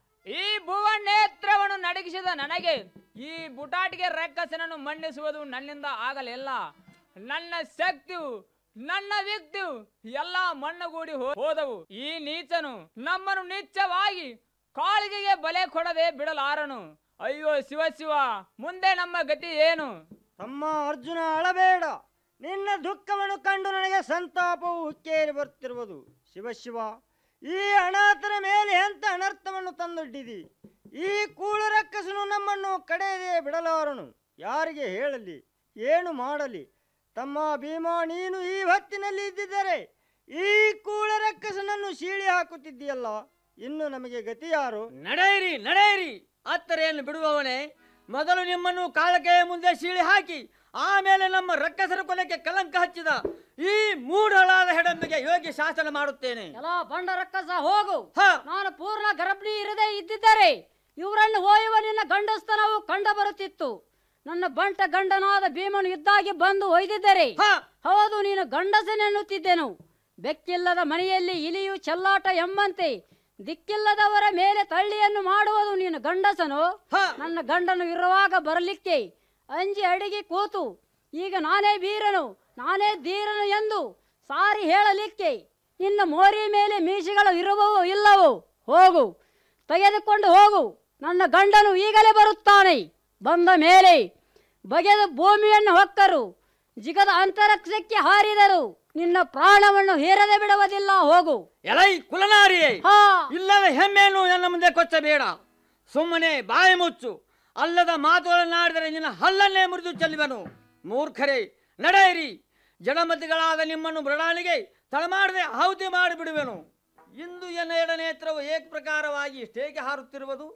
ಈ ಭುವ ನೇತ್ರವನ್ನು ನಡಗಿಸಿದ ನನಗೆ ಈ ಬುಟಾಟಿಗೆ ರಕ್ಕಸನನ್ನು ಮಣ್ಣಿಸುವುದು ನನ್ನಿಂದ ಆಗಲಿಲ್ಲ ನನ್ನ ಶಕ್ತಿಯು ನನ್ನ ವ್ಯಕ್ತಿಯು ಎಲ್ಲ ಮಣ್ಣುಗೂಡಿ ಹೋ- ಹೋದವು ಈ ನೀಚನು ನಮ್ಮನ್ನು ನಿಚ್ಚವಾಗಿ ಕಾಳಿಗೆಗೆ ಬಲೆ ಕೊಡದೆ ಬಿಡಲಾರನು ಅಯ್ಯೋ ಶಿವ ಶಿವ ಮುಂದೆ ನಮ್ಮ ಗತಿ ಏನು ತಮ್ಮ ಅರ್ಜುನ ಅಳಬೇಡ ನಿನ್ನ ದುಃಖವನ್ನು ಕಂಡು ನನಗೆ ಸಂತಾಪವು ಹುಕ್ಕೇರಿ ಬರುತ್ತಿರುವುದು ಶಿವ ಶಿವ ಈ ಅನಾಥರ ಮೇಲೆ ಎಂತ ಅನರ್ಥವನ್ನು ತಂದೊಡ್ಡಿದಿ ಈ ಕೂಳು ರಕ್ಕಸನು ನಮ್ಮನ್ನು ಕಡೆಯದೆ ಬಿಡಲಾರನು ಯಾರಿಗೆ ಹೇಳಲಿ ಏನು ಮಾಡಲಿ ತಮ್ಮ ಭೀಮ ನೀನು ಈ ಹೊತ್ತಿನಲ್ಲಿ ಇದ್ದಿದ್ದರೆ ಈ ಕೂಳ ರಕ್ಕಸನನ್ನು ಸೀಳಿ ಹಾಕುತ್ತಿದ್ದೀಯಲ್ಲ ಇನ್ನು ನಮಗೆ ಗತಿ ಯಾರು ನಡೆಯಿರಿ ನಡೆಯಿರಿ ಅತ್ತರೆಯನ್ನು ಬಿಡುವವನೇ ಮೊದಲು ನಿಮ್ಮನ್ನು ಕಾಳಕೆಯ ಮುಂದೆ ಸೀಳಿ ಹಾಕಿ ಆಮೇಲೆ ನಮ್ಮ ರಕ್ಕಸರ ಕೊಲೆಗೆ ಕಲಂಕ ಹಚ್ಚಿದ ಈ ಮೂಢಳಾದ ಹೆಡಂಬಿಗೆ ಯೋಗಿ ಶಾಸನ ಮಾಡುತ್ತೇನೆ ಎಲ್ಲ ಬಂಡ ರಕ್ಕಸ ಹೋಗು ನಾನು ಪೂರ್ಣ ಗರ್ಭಿಣಿ ಇರದೇ ಇದ್ದಿದ್ದರೆ ಇವರನ್ನು ಒಯ್ಯುವ ನಿನ್ನ ಗಂಡಸ್ತನವು ಕಂಡು ಬರುತ್ತಿತ್ತು ನನ್ನ ಬಂಟ ಗಂಡನಾದ ಭೀಮನು ಇದ್ದಾಗಿ ಬಂದು ಒಯ್ದಿದ್ದರೆ ಹೌದು ನೀನು ಗಂಡಸನೆನ್ನುತ್ತಿದ್ದೆನು ಬೆಕ್ಕಿಲ್ಲದ ಮನೆಯಲ್ಲಿ ಇಲಿಯು ಚೆಲ್ಲಾಟ ಎಂಬಂತೆ ದಿಕ್ಕಿಲ್ಲದವರ ಮೇಲೆ ತಳ್ಳಿಯನ್ನು ಮಾಡುವುದು ನೀನು ಗಂಡಸನು ನನ್ನ ಗಂಡನು ಇರುವಾಗ ಬರಲಿಕ್ಕೆ ಅಂಜಿ ಅಡಿಗೆ ಕೂತು ಈಗ ನಾನೇ ವೀರನು ನಾನೇ ಧೀರನು ಎಂದು ಸಾರಿ ಹೇಳಲಿಕ್ಕೆ ನಿನ್ನ ಮೋರಿ ಮೇಲೆ ಮೀಸೆಗಳು ಇರುವವೋ ಇಲ್ಲವೋ ಹೋಗು ತೆಗೆದುಕೊಂಡು ಹೋಗು ನನ್ನ ಗಂಡನು ಈಗಲೇ ಬರುತ್ತಾನೆ ಬಂದ ಮೇಲೆ ಬಗೆದು ಭೂಮಿಯನ್ನು ಹೊಕ್ಕರು ಜಿಗದ ಅಂತರಿಕ್ಷಕ್ಕೆ ಹಾರಿದರು ನಿನ್ನ ಪ್ರಾಣವನ್ನು ಹೇರದೆ ಬಿಡುವುದಿಲ್ಲ ಹೋಗು ಎಲೈ ಕುಲನಾರಿಯೇ ಇಲ್ಲದ ಹೆಮ್ಮೆಯನ್ನು ನನ್ನ ಮುಂದೆ ಕೊಚ್ಚಬೇಡ ಸುಮ್ಮನೆ ಬಾಯಿ ಮುಚ್ಚು ಅಲ್ಲದ ಮಾತುಗಳನ್ನಾಡಿದರೆ ನಿನ್ನ ಹಲ್ಲನ್ನೇ ಮುರಿದು ಚೆಲ್ಲುವನು ಮೂರ್ಖರೇ ನಡೆಯಿರಿ ಜಡಮತಿಗಳಾದ ನಿಮ್ಮನ್ನು ಮೃಣಾಳಿಗೆ ತಳಮಾಡದೆ ಆಹುತಿ ಮಾಡಿಬಿಡುವೆನು ಇಂದು ಎನ್ನ ಎಡನೇತ್ರವು ಏಕ ಪ್ರಕಾರವಾಗಿ ಇಷ್ಟೇಕೆ ಹಾರುತ್ತಿರುವುದು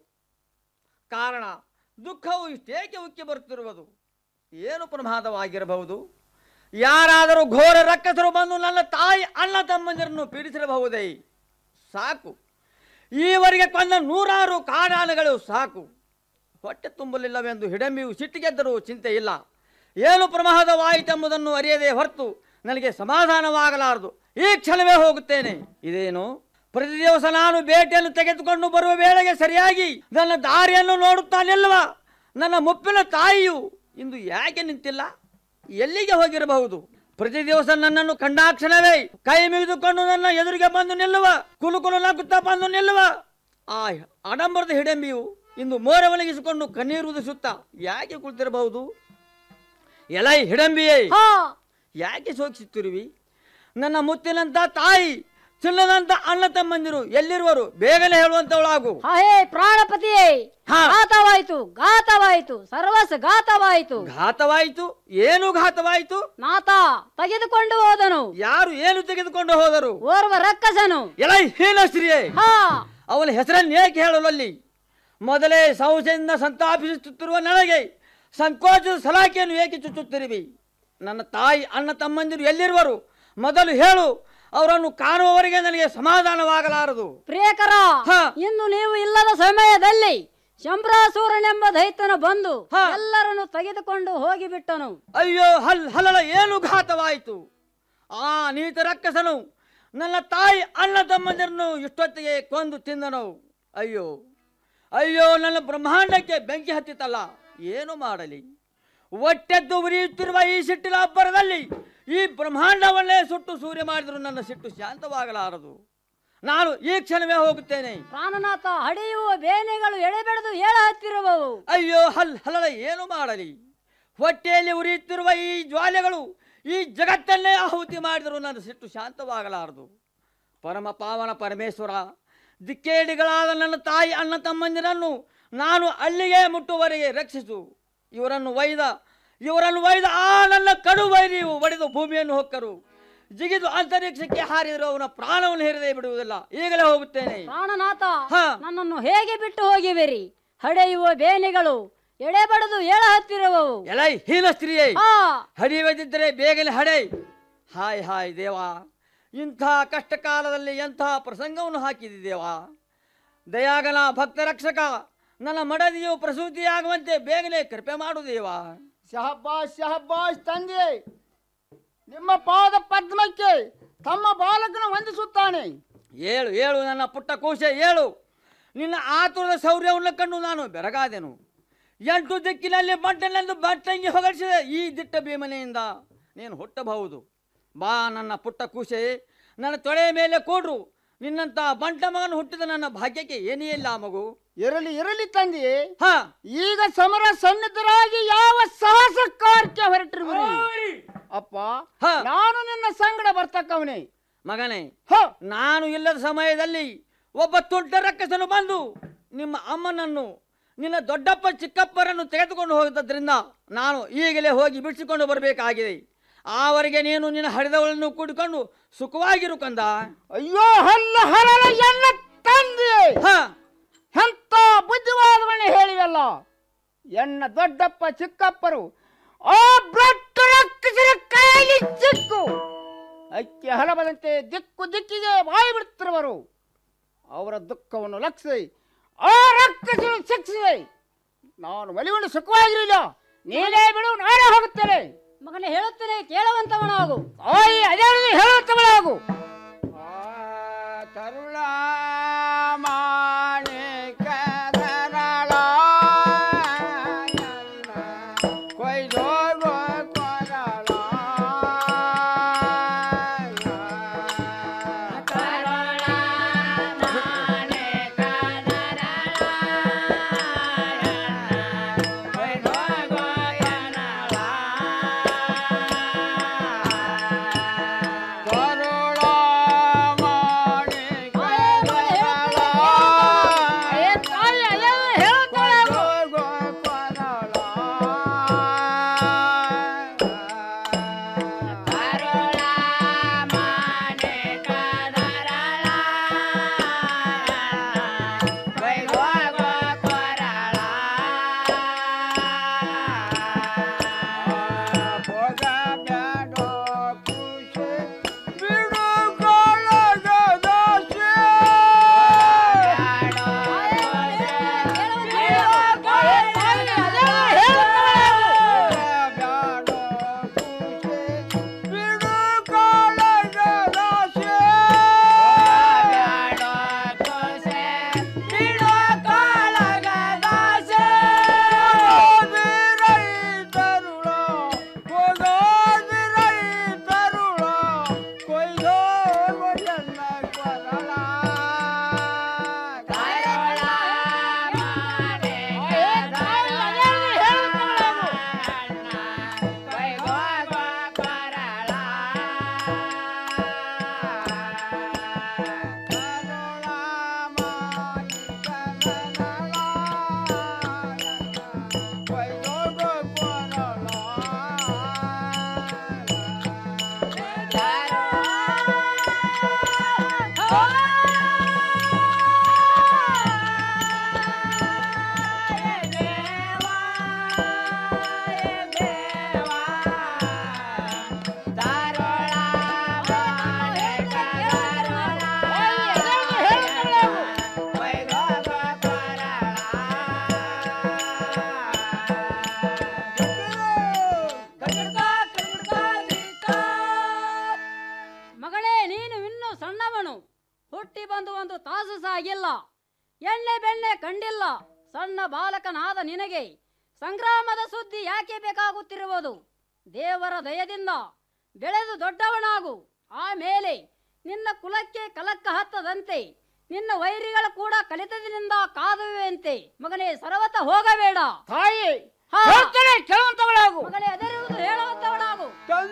ಕಾರಣ ದುಃಖವು ಇಷ್ಟೇಕೆ ಉಕ್ಕಿ ಬರುತ್ತಿರುವುದು ಏನು ಪ್ರಮಾದವಾಗಿರಬಹುದು ಯಾರಾದರೂ ಘೋರ ರಕ್ಕಸರು ಬಂದು ನನ್ನ ತಾಯಿ ಅಣ್ಣ ತಮ್ಮಂದಿರನ್ನು ಪೀಡಿಸಿರಬಹುದೇ ಸಾಕು ಈವರೆಗೆ ಕೊಂದ ನೂರಾರು ಕಾಡಾನೆಗಳು ಸಾಕು ಹೊಟ್ಟೆ ತುಂಬಲಿಲ್ಲವೆಂದು ಹಿಡಂಬಿಯು ಸಿಟ್ಟಿಗೆದ್ದರೂ ಚಿಂತೆ ಇಲ್ಲ ಏನು ಪ್ರಮಾದವಾಯಿತೆಂಬುದನ್ನು ಅರಿಯದೆ ಹೊರತು ನನಗೆ ಸಮಾಧಾನವಾಗಲಾರದು ಈ ಕ್ಷಣವೇ ಹೋಗುತ್ತೇನೆ ಇದೇನು ಪ್ರತಿ ದಿವಸ ನಾನು ಬೇಟೆಯನ್ನು ತೆಗೆದುಕೊಂಡು ಬರುವ ವೇಳೆಗೆ ಸರಿಯಾಗಿ ನನ್ನ ದಾರಿಯನ್ನು ನೋಡುತ್ತಾ ನಿಲ್ಲುವ ನನ್ನ ಮುಪ್ಪಿನ ತಾಯಿಯು ಇಂದು ಯಾಕೆ ನಿಂತಿಲ್ಲ ಎಲ್ಲಿಗೆ ಹೋಗಿರಬಹುದು ಪ್ರತಿ ದಿವಸ ನನ್ನನ್ನು ಕಂಡಾಕ್ಷಣವೇ ಕೈ ಮುಗಿದುಕೊಂಡು ನನ್ನ ಎದುರಿಗೆ ಬಂದು ನಿಲ್ಲುವ ಕುಲು ಕುಲು ನಗುತ್ತಾ ಬಂದು ನಿಲ್ಲುವ ಆ ಆಡಂಬರದ ಹಿಡಂಬಿಯು ಇಂದು ಮೋರ ಒಣಗಿಸಿಕೊಂಡು ಕಣ್ಣೀರು ಉದಿಸುತ್ತ ಯಾಕೆ ಕುಳಿತಿರಬಹುದು ಎಲೈ ಹಿಡಂಬಿಯೇ ಯಾಕೆ ಸೋಕಿಸುತ್ತಿರುವಿ ನನ್ನ ಮುತ್ತಿನಂತ ತಾಯಿ ಚಿನ್ನದಂತ ಅಣ್ಣ ತಮ್ಮಂದಿರು ಎಲ್ಲಿರುವರು ಬೇಗನೆ ಹೇಳುವಂತವಳಾಗು ಹೇ ಪ್ರಾಣಪತಿಯೇ ಘಾತವಾಯಿತು ಘಾತವಾಯಿತು ಸರ್ವಸ ಘಾತವಾಯಿತು ಘಾತವಾಯಿತು ಏನು ಘಾತವಾಯಿತು ನಾಥ ತೆಗೆದುಕೊಂಡು ಹೋದನು ಯಾರು ಏನು ತೆಗೆದುಕೊಂಡು ಹೋದರು ಓರ್ವ ರಕ್ಕಸನು ಎಲೈ ಹೀನಶ್ರೀಯೇ ಅವನ ಹೆಸರನ್ನು ಏಕೆ ಹೇಳಲಲ್ಲಿ ಮೊದಲೇ ಸಂಶಯದಿಂದ ಸಂತಾಪಿಸುತ್ತಿರುವ ನನಗೆ ಸಂಕೋಚದ ಸಲಾಕೆಯನ್ನು ಏಕೆ ಚುಚ್ಚುತ್ತಿರುವಿ ನನ್ನ ತಾಯಿ ಅಣ್ಣ ತಮ್ಮಂದಿರು ಎಲ್ಲಿರುವರು ಮೊದಲು ಹೇಳು ಅವರನ್ನು ಕಾಣುವವರೆಗೆ ನನಗೆ ಸಮಾಧಾನವಾಗಲಾರದು ಪ್ರಿಯಕರ ಇನ್ನು ನೀವು ಇಲ್ಲದ ಸಮಯದಲ್ಲಿ ಶಂಭ್ರಾಸೂರನೆಂಬ ದೈತ್ಯನ ಬಂದು ಎಲ್ಲರನ್ನು ತೆಗೆದುಕೊಂಡು ಹೋಗಿಬಿಟ್ಟನು ಅಯ್ಯೋ ಹಲ್ ಹಲಲ ಏನು ಘಾತವಾಯಿತು ಆ ನೀತ ರಕ್ಕಸನು ನನ್ನ ತಾಯಿ ಅಣ್ಣ ತಮ್ಮಂದಿರನ್ನು ಇಷ್ಟೊತ್ತಿಗೆ ಕೊಂದು ತಿಂದನು ಅಯ್ಯೋ ಅಯ್ಯೋ ನನ್ನ ಬ್ರಹ್ಮಾಂಡಕ್ಕೆ ಬೆಂಕಿ ಹತ್ತಿತಲ್ಲ ಏನು ಮಾಡಲಿ ಒಟ್ಟೆದ್ದು ಉರಿಯುತ್ತಿರುವ ಈ ಸಿಟ್ಟಿನ ಅಬ್ಬರದಲ್ಲಿ ಈ ಬ್ರಹ್ಮಾಂಡವನ್ನೇ ಸುಟ್ಟು ಸೂರ್ಯ ಮಾಡಿದ್ರು ನನ್ನ ಸಿಟ್ಟು ಶಾಂತವಾಗಲಾರದು ನಾನು ಈ ಕ್ಷಣವೇ ಹೋಗುತ್ತೇನೆ ಪ್ರಾಣನಾಥ ಹಡಿಯುವ ಬೇನೆಗಳು ಎಳೆಬೆಳೆದು ಏಳ ಹತ್ತಿರುವವು ಅಯ್ಯೋ ಹಲ್ ಹಲಲ ಏನು ಮಾಡಲಿ ಹೊಟ್ಟೆಯಲ್ಲಿ ಉರಿಯುತ್ತಿರುವ ಈ ಜ್ವಾಲೆಗಳು ಈ ಜಗತ್ತನ್ನೇ ಆಹುತಿ ಮಾಡಿದರೂ ನನ್ನ ಸಿಟ್ಟು ಶಾಂತವಾಗಲಾರದು ಪರಮ ಪಾವನ ಪರಮೇಶ್ವರ ದಿಕ್ಕೇಡಿಗಳಾದ ನನ್ನ ತಾಯಿ ಅಣ್ಣ ತಮ್ಮಂದಿರನ್ನು ನಾನು ಅಲ್ಲಿಗೆ ಮುಟ್ಟುವರೆಗೆ ರಕ್ಷಿಸು ಇವರನ್ನು ಒಯ್ದ ಇವರನ್ನು ಒಯ್ದ ಆ ನನ್ನ ಕಡು ವೈರಿಯು ಒಡೆದು ಭೂಮಿಯನ್ನು ಹೊಕ್ಕರು ಜಿಗಿದು ಅಂತರಿಕ್ಷಕ್ಕೆ ಹಾರಿದರೂ ಅವನ ಪ್ರಾಣವನ್ನು ಹೇರದೆ ಬಿಡುವುದಿಲ್ಲ ಈಗಲೇ ಹೋಗುತ್ತೇನೆ ಪ್ರಾಣನಾಥ ನನ್ನನ್ನು ಹೇಗೆ ಬಿಟ್ಟು ಹೋಗಿವಿರಿ ಹಡೆಯುವ ಬೇನೆಗಳು ಎಳೆಬಡದು ಏಳ ಹತ್ತಿರುವವು ಎಲೈ ಹೀನ ಸ್ತ್ರೀಯೇ ಹಡಿಯದಿದ್ದರೆ ಬೇಗನೆ ಹಡೆ ಹಾಯ್ ಹಾಯ್ ದೇವಾ ಇಂಥ ಕಷ್ಟ ಕಾಲದಲ್ಲಿ ಎಂಥ ಪ್ರಸಂಗವನ್ನು ಹಾಕಿದೆ ದೇವಾ ದಯಾಗನ ಭಕ್ತ ರಕ್ಷಕ ನನ್ನ ಮಡದಿಯು ಪ್ರಸೂತಿಯಾಗುವಂತೆ ಬೇಗನೆ ಕೃಪೆ ಮಾಡು ದೇವಾ ಶಹಬ್ಬಾಸ್ ಶಹಬ್ಬಾಸ್ ತಂದೆ ನಿಮ್ಮ ಪಾದ ಪದ್ಮಕ್ಕೆ ತಮ್ಮ ಬಾಲಕನ ವಂದಿಸುತ್ತಾನೆ ಏಳು ಏಳು ನನ್ನ ಪುಟ್ಟ ಕೋಶೆ ಏಳು ನಿನ್ನ ಆತುರದ ಶೌರ್ಯವನ್ನು ಕಂಡು ನಾನು ಬೆರಗಾದೆನು ಎಂಟು ದಿಕ್ಕಿನಲ್ಲಿ ಬಂಟನೆಂದು ಬಟ್ಟಂಗಿ ಹೊಗಳಿಸಿದೆ ಈ ದಿಟ್ಟ ಭೀಮನೆಯಿಂದ ನೀನು ಹುಟ್ಟಬಹುದು ಬಾ ನನ್ನ ಪುಟ್ಟ ಕೂಸೆ ನನ್ನ ತೊಳೆಯ ಮೇಲೆ ಕೂಡ್ರು ನಿನ್ನಂತ ಬಂಟ ಮಗನು ಹುಟ್ಟಿದ ನನ್ನ ಭಾಗ್ಯಕ್ಕೆ ಏನೇ ಇಲ್ಲ ಮಗು ಇರಲಿ ಇರಲಿ ತಂದೆ ಹಾ ಈಗ ಸಮರ ಸನ್ನಿಧರಾಗಿ ಯಾವ ಸಾಹಸ ಕಾರ್ಯ ಹೊರಟಿರುವಿರಿ ಅಪ್ಪ ನಾನು ನಿನ್ನ ಸಂಗಡ ಬರ್ತಕ್ಕವನೇ ಮಗನೇ ನಾನು ಇಲ್ಲದ ಸಮಯದಲ್ಲಿ ಒಬ್ಬ ತುಂಟ ರಕ್ಕಸನು ಬಂದು ನಿಮ್ಮ ಅಮ್ಮನನ್ನು ನಿನ್ನ ದೊಡ್ಡಪ್ಪ ಚಿಕ್ಕಪ್ಪರನ್ನು ತೆಗೆದುಕೊಂಡು ಹೋಗಿದ್ದರಿಂದ ನಾನು ಈಗಲೇ ಹೋಗಿ ಬಿಡಿಸಿಕೊಂಡು ಬರಬೇಕಾಗಿದೆ ಆವರೆಗೆ ನೀನು ನಿನ್ನ ಹರಿದವಳನ್ನು ಕೂಡಿಕೊಂಡು ಸುಖವಾಗಿರು ಕಂದ ಅಯ್ಯೋ ಹಲ್ಲ ಹರಳ ಎಲ್ಲ ತಂದೆ ಎಂತ ಬುದ್ಧಿವಾದವನ್ನೇ ಹೇಳಿವಲ್ಲ ಎನ್ನ ದೊಡ್ಡಪ್ಪ ಚಿಕ್ಕಪ್ಪರು ಆ ಬ್ಲಡ್ ರಕ್ಕಸರ ಕೈಯಲ್ಲಿ ಸಿಕ್ಕು ಅಕ್ಕಿ ಹಲಬದಂತೆ ದಿಕ್ಕು ದಿಕ್ಕಿಗೆ ಬಾಯಿ ಬಿಡುತ್ತಿರುವರು ಅವರ ದುಃಖವನ್ನು ಲಕ್ಷಿಸಿ ಆ ರಕ್ಕಸರು ಶಿಕ್ಷಿಸಿ ನಾನು ಮಲಿವನ್ನು ಸುಖವಾಗಿರಲಿಲ್ಲ ನೀನೇ ಬಿಡು ನಾನೇ ಹೋಗುತ್ತೇನೆ ಮಗನೇ ಹೇಳುತ್ತೇನೆ ಕೇಳುವಂತವನಾಗು ಓಯ್ ಅದೇ ರೀತಿ ಹೇಳುತ್ತವಳಾಗು ತರುಳ ಕರುಳ ಮಗಳೇ ನೀನು ಇನ್ನೂ ಸಣ್ಣವನು ಹುಟ್ಟಿ ಬಂದು ಒಂದು ತಾಸು ಸಾಗಿಲ್ಲ ಎಣ್ಣೆ ಬೆಣ್ಣೆ ಕಂಡಿಲ್ಲ ಸಣ್ಣ ಬಾಲಕನಾದ ನಿನಗೆ ಸಂಗ್ರಾಮದ ಸುದ್ದಿ ಯಾಕೆ ಬೇಕಾಗುತ್ತಿರುವುದು ದೇವರ ದಯದಿಂದ ಬೆಳೆದು ದೊಡ್ಡವನಾಗು ಆಮೇಲೆ ನಿನ್ನ ಕುಲಕ್ಕೆ ಕಲಕ್ಕ ಹತ್ತದಂತೆ ನಿನ್ನ ವೈರಿಗಳ ಕೂಡ ಕಲಿತದಿನಿಂದ ಕಾದುವೆಂತೆ ಮಗನೇ ಸರ್ವತ ಹೋಗಬೇಡ ತಾಯಿ ಹಾ. ಹೇಳ್ತೇನೆ ಕೇಳುವಂತವಳಾಗು ಮಗನೇ ಅದರಿರುವುದು ಹೇಳುವಂತವಳಾಗು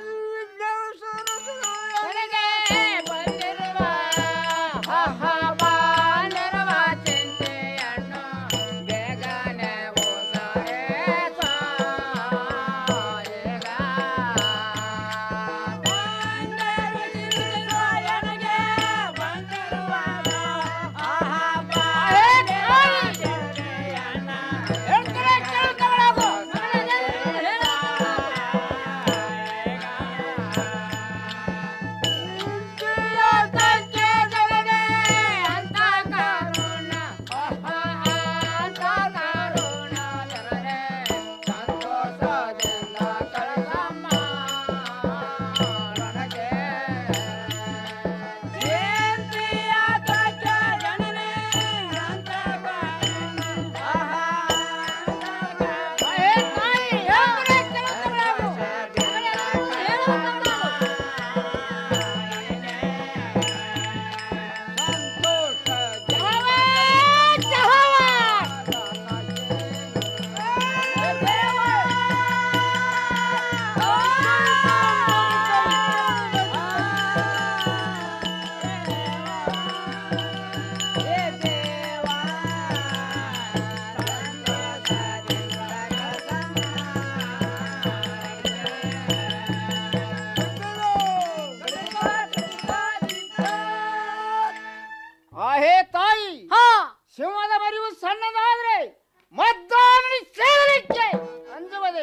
ಆಹೇ ತಾಯಿ ಸಿಂಹದ ಮರಿವು ಸಣ್ಣದಾದ್ರೆ ಮದ್ದಾನಡಿ ಸೇರಲಿಕ್ಕೆ ಅಂಜುವುದೇ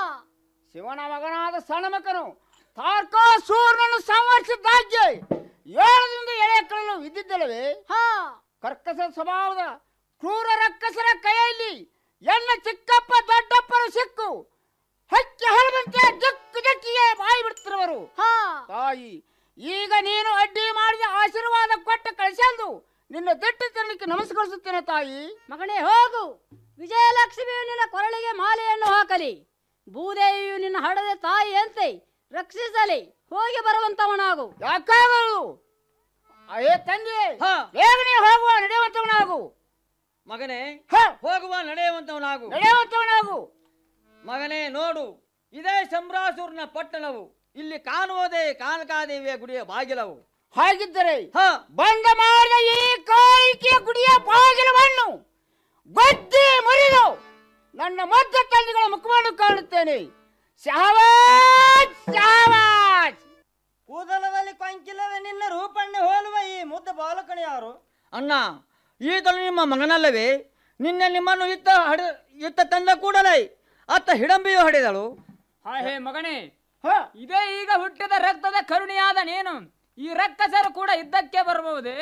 ಶಿವನ ಮಗನಾದ ಸಣ್ಣಮಕನು ತಾರ್ಕಾಸೂರನನ್ನು ಸಂವರಿಸಿದ್ದಾಗೆ ಏಳದಿಂದ ಎಳೆಯಕ್ಕಳಲು ಇದ್ದಿದ್ದಲ್ಲವೇ ಕರ್ಕಸ ಸ್ವಭಾವದ ಕ್ರೂರ ರಕ್ಕಸರ ಕೈಯಲ್ಲಿ ಎನ್ನ ಚಿಕ್ಕಪ್ಪ ದೊಡ್ಡಪ್ಪರು ಸಿಕ್ಕು ಹಕ್ಕಿ ಹಲವಂತೆ ಜಕ್ಕು ಜಕ್ಕಿಗೆ ಬಾಯಿ ಬಿಡ್ತಿರುವರು ತಾಯಿ ಈಗ ನೀನು ಅಡ್ಡಿ ಮಾಡಿದ ಆಶೀರ್ವಾದ ಕೊಟ್ಟು ಕಳಿಸಂದು ನಿನ್ನ ದಿಟ್ಟ ತರಲಿಕ್ಕೆ ನಮಸ್ಕರಿಸುತ್ತೇನೆ ತಾಯಿ ಮಗನೇ ಹೋಗು ವಿಜಯಲಕ್ಷ್ಮಿಯು ನಿನ್ನ ಕೊರಳಿಗೆ ಮಾಲೆಯನ್ನು ಹಾಕಲಿ ಭೂದೇವಿಯು ನಿನ್ನ ಹಡದೆ ತಾಯಿಯಂತೆ ರಕ್ಷಿಸಲಿ ಹೋಗಿ ಬರುವಂತವನಾಗು ಯಾಕಾಗಲು ಅಯ್ಯೇ ತಂದೆ ಬೇಗನೆ ಹೋಗುವ ನಡೆಯುವಂತವನಾಗು ಮಗನೇ ಹೋಗುವ ನಡೆಯುವಂತವನಾಗು ನಡೆಯುವಂತವನಾಗು ಮಗನೇ ನೋಡು ಇದೇ ಸಂಬ್ರಾಸೂರ್ನ ಪಟ್ಟಣವು ಇಲ್ಲಿ ಕಾಣುವುದೇ ಕಾನಕಾದೇವಿಯ ಗುಡಿಯ ಬಾಗಿಲವು ಹಾಗಿದ್ದರೆ ಬಂದ ಮಾಡಿದ ಈ ಕಾಯಿಕೆಯ ಗುಡಿಯ ಬಾಗಿಲವನ್ನು ಗೊತ್ತಿ ಮುರಿದು ನನ್ನ ಮಧ್ಯ ತಂದೆಗಳ ಮುಖವನ್ನು ಕಾಣುತ್ತೇನೆ ಶಹವಾಜ್ ಶಹವಾಜ್ ಕೂದಲದಲ್ಲಿ ಕೊಂಕಿಲ್ಲದ ನಿನ್ನ ರೂಪಣ್ಣೆ ಹೋಲುವ ಈ ಮುದ್ದ ಬಾಲಕನ ಯಾರು ಅಣ್ಣ ಈತನು ನಿಮ್ಮ ಮಗನಲ್ಲವೇ ನಿನ್ನೆ ನಿಮ್ಮನ್ನು ಇತ್ತ ಹಡ ಇತ್ತ ತಂದ ಕೂಡಲೇ ಅತ್ತ ಹಿಡಂಬಿಯು ಹಡಿದಳು ಹಾ ಹೇ ಮಗನೇ ಇದೇ ಈಗ ಹುಟ್ಟಿದ ರಕ್ತದ ಕರುಣಿಯಾದ ನೀನು ಈ ರಕ್ಕಸರು ಕೂಡ ಇದ್ದಕ್ಕೆ ಬರಬಹುದೇ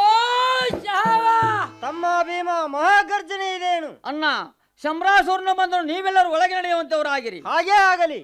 ತಮ್ಮ ಭೀಮ ಮಹಾಗರ್ಜನೆ ಇದೇನು ಅಣ್ಣ ಶಂಬ್ರಾಸೂರ್ನ ಬಂದು ನೀವೆಲ್ಲರೂ ಒಳಗೆ ನಡೆಯುವಂತವರಾಗಿರಿ ಹಾಗೇ ಆಗಲಿ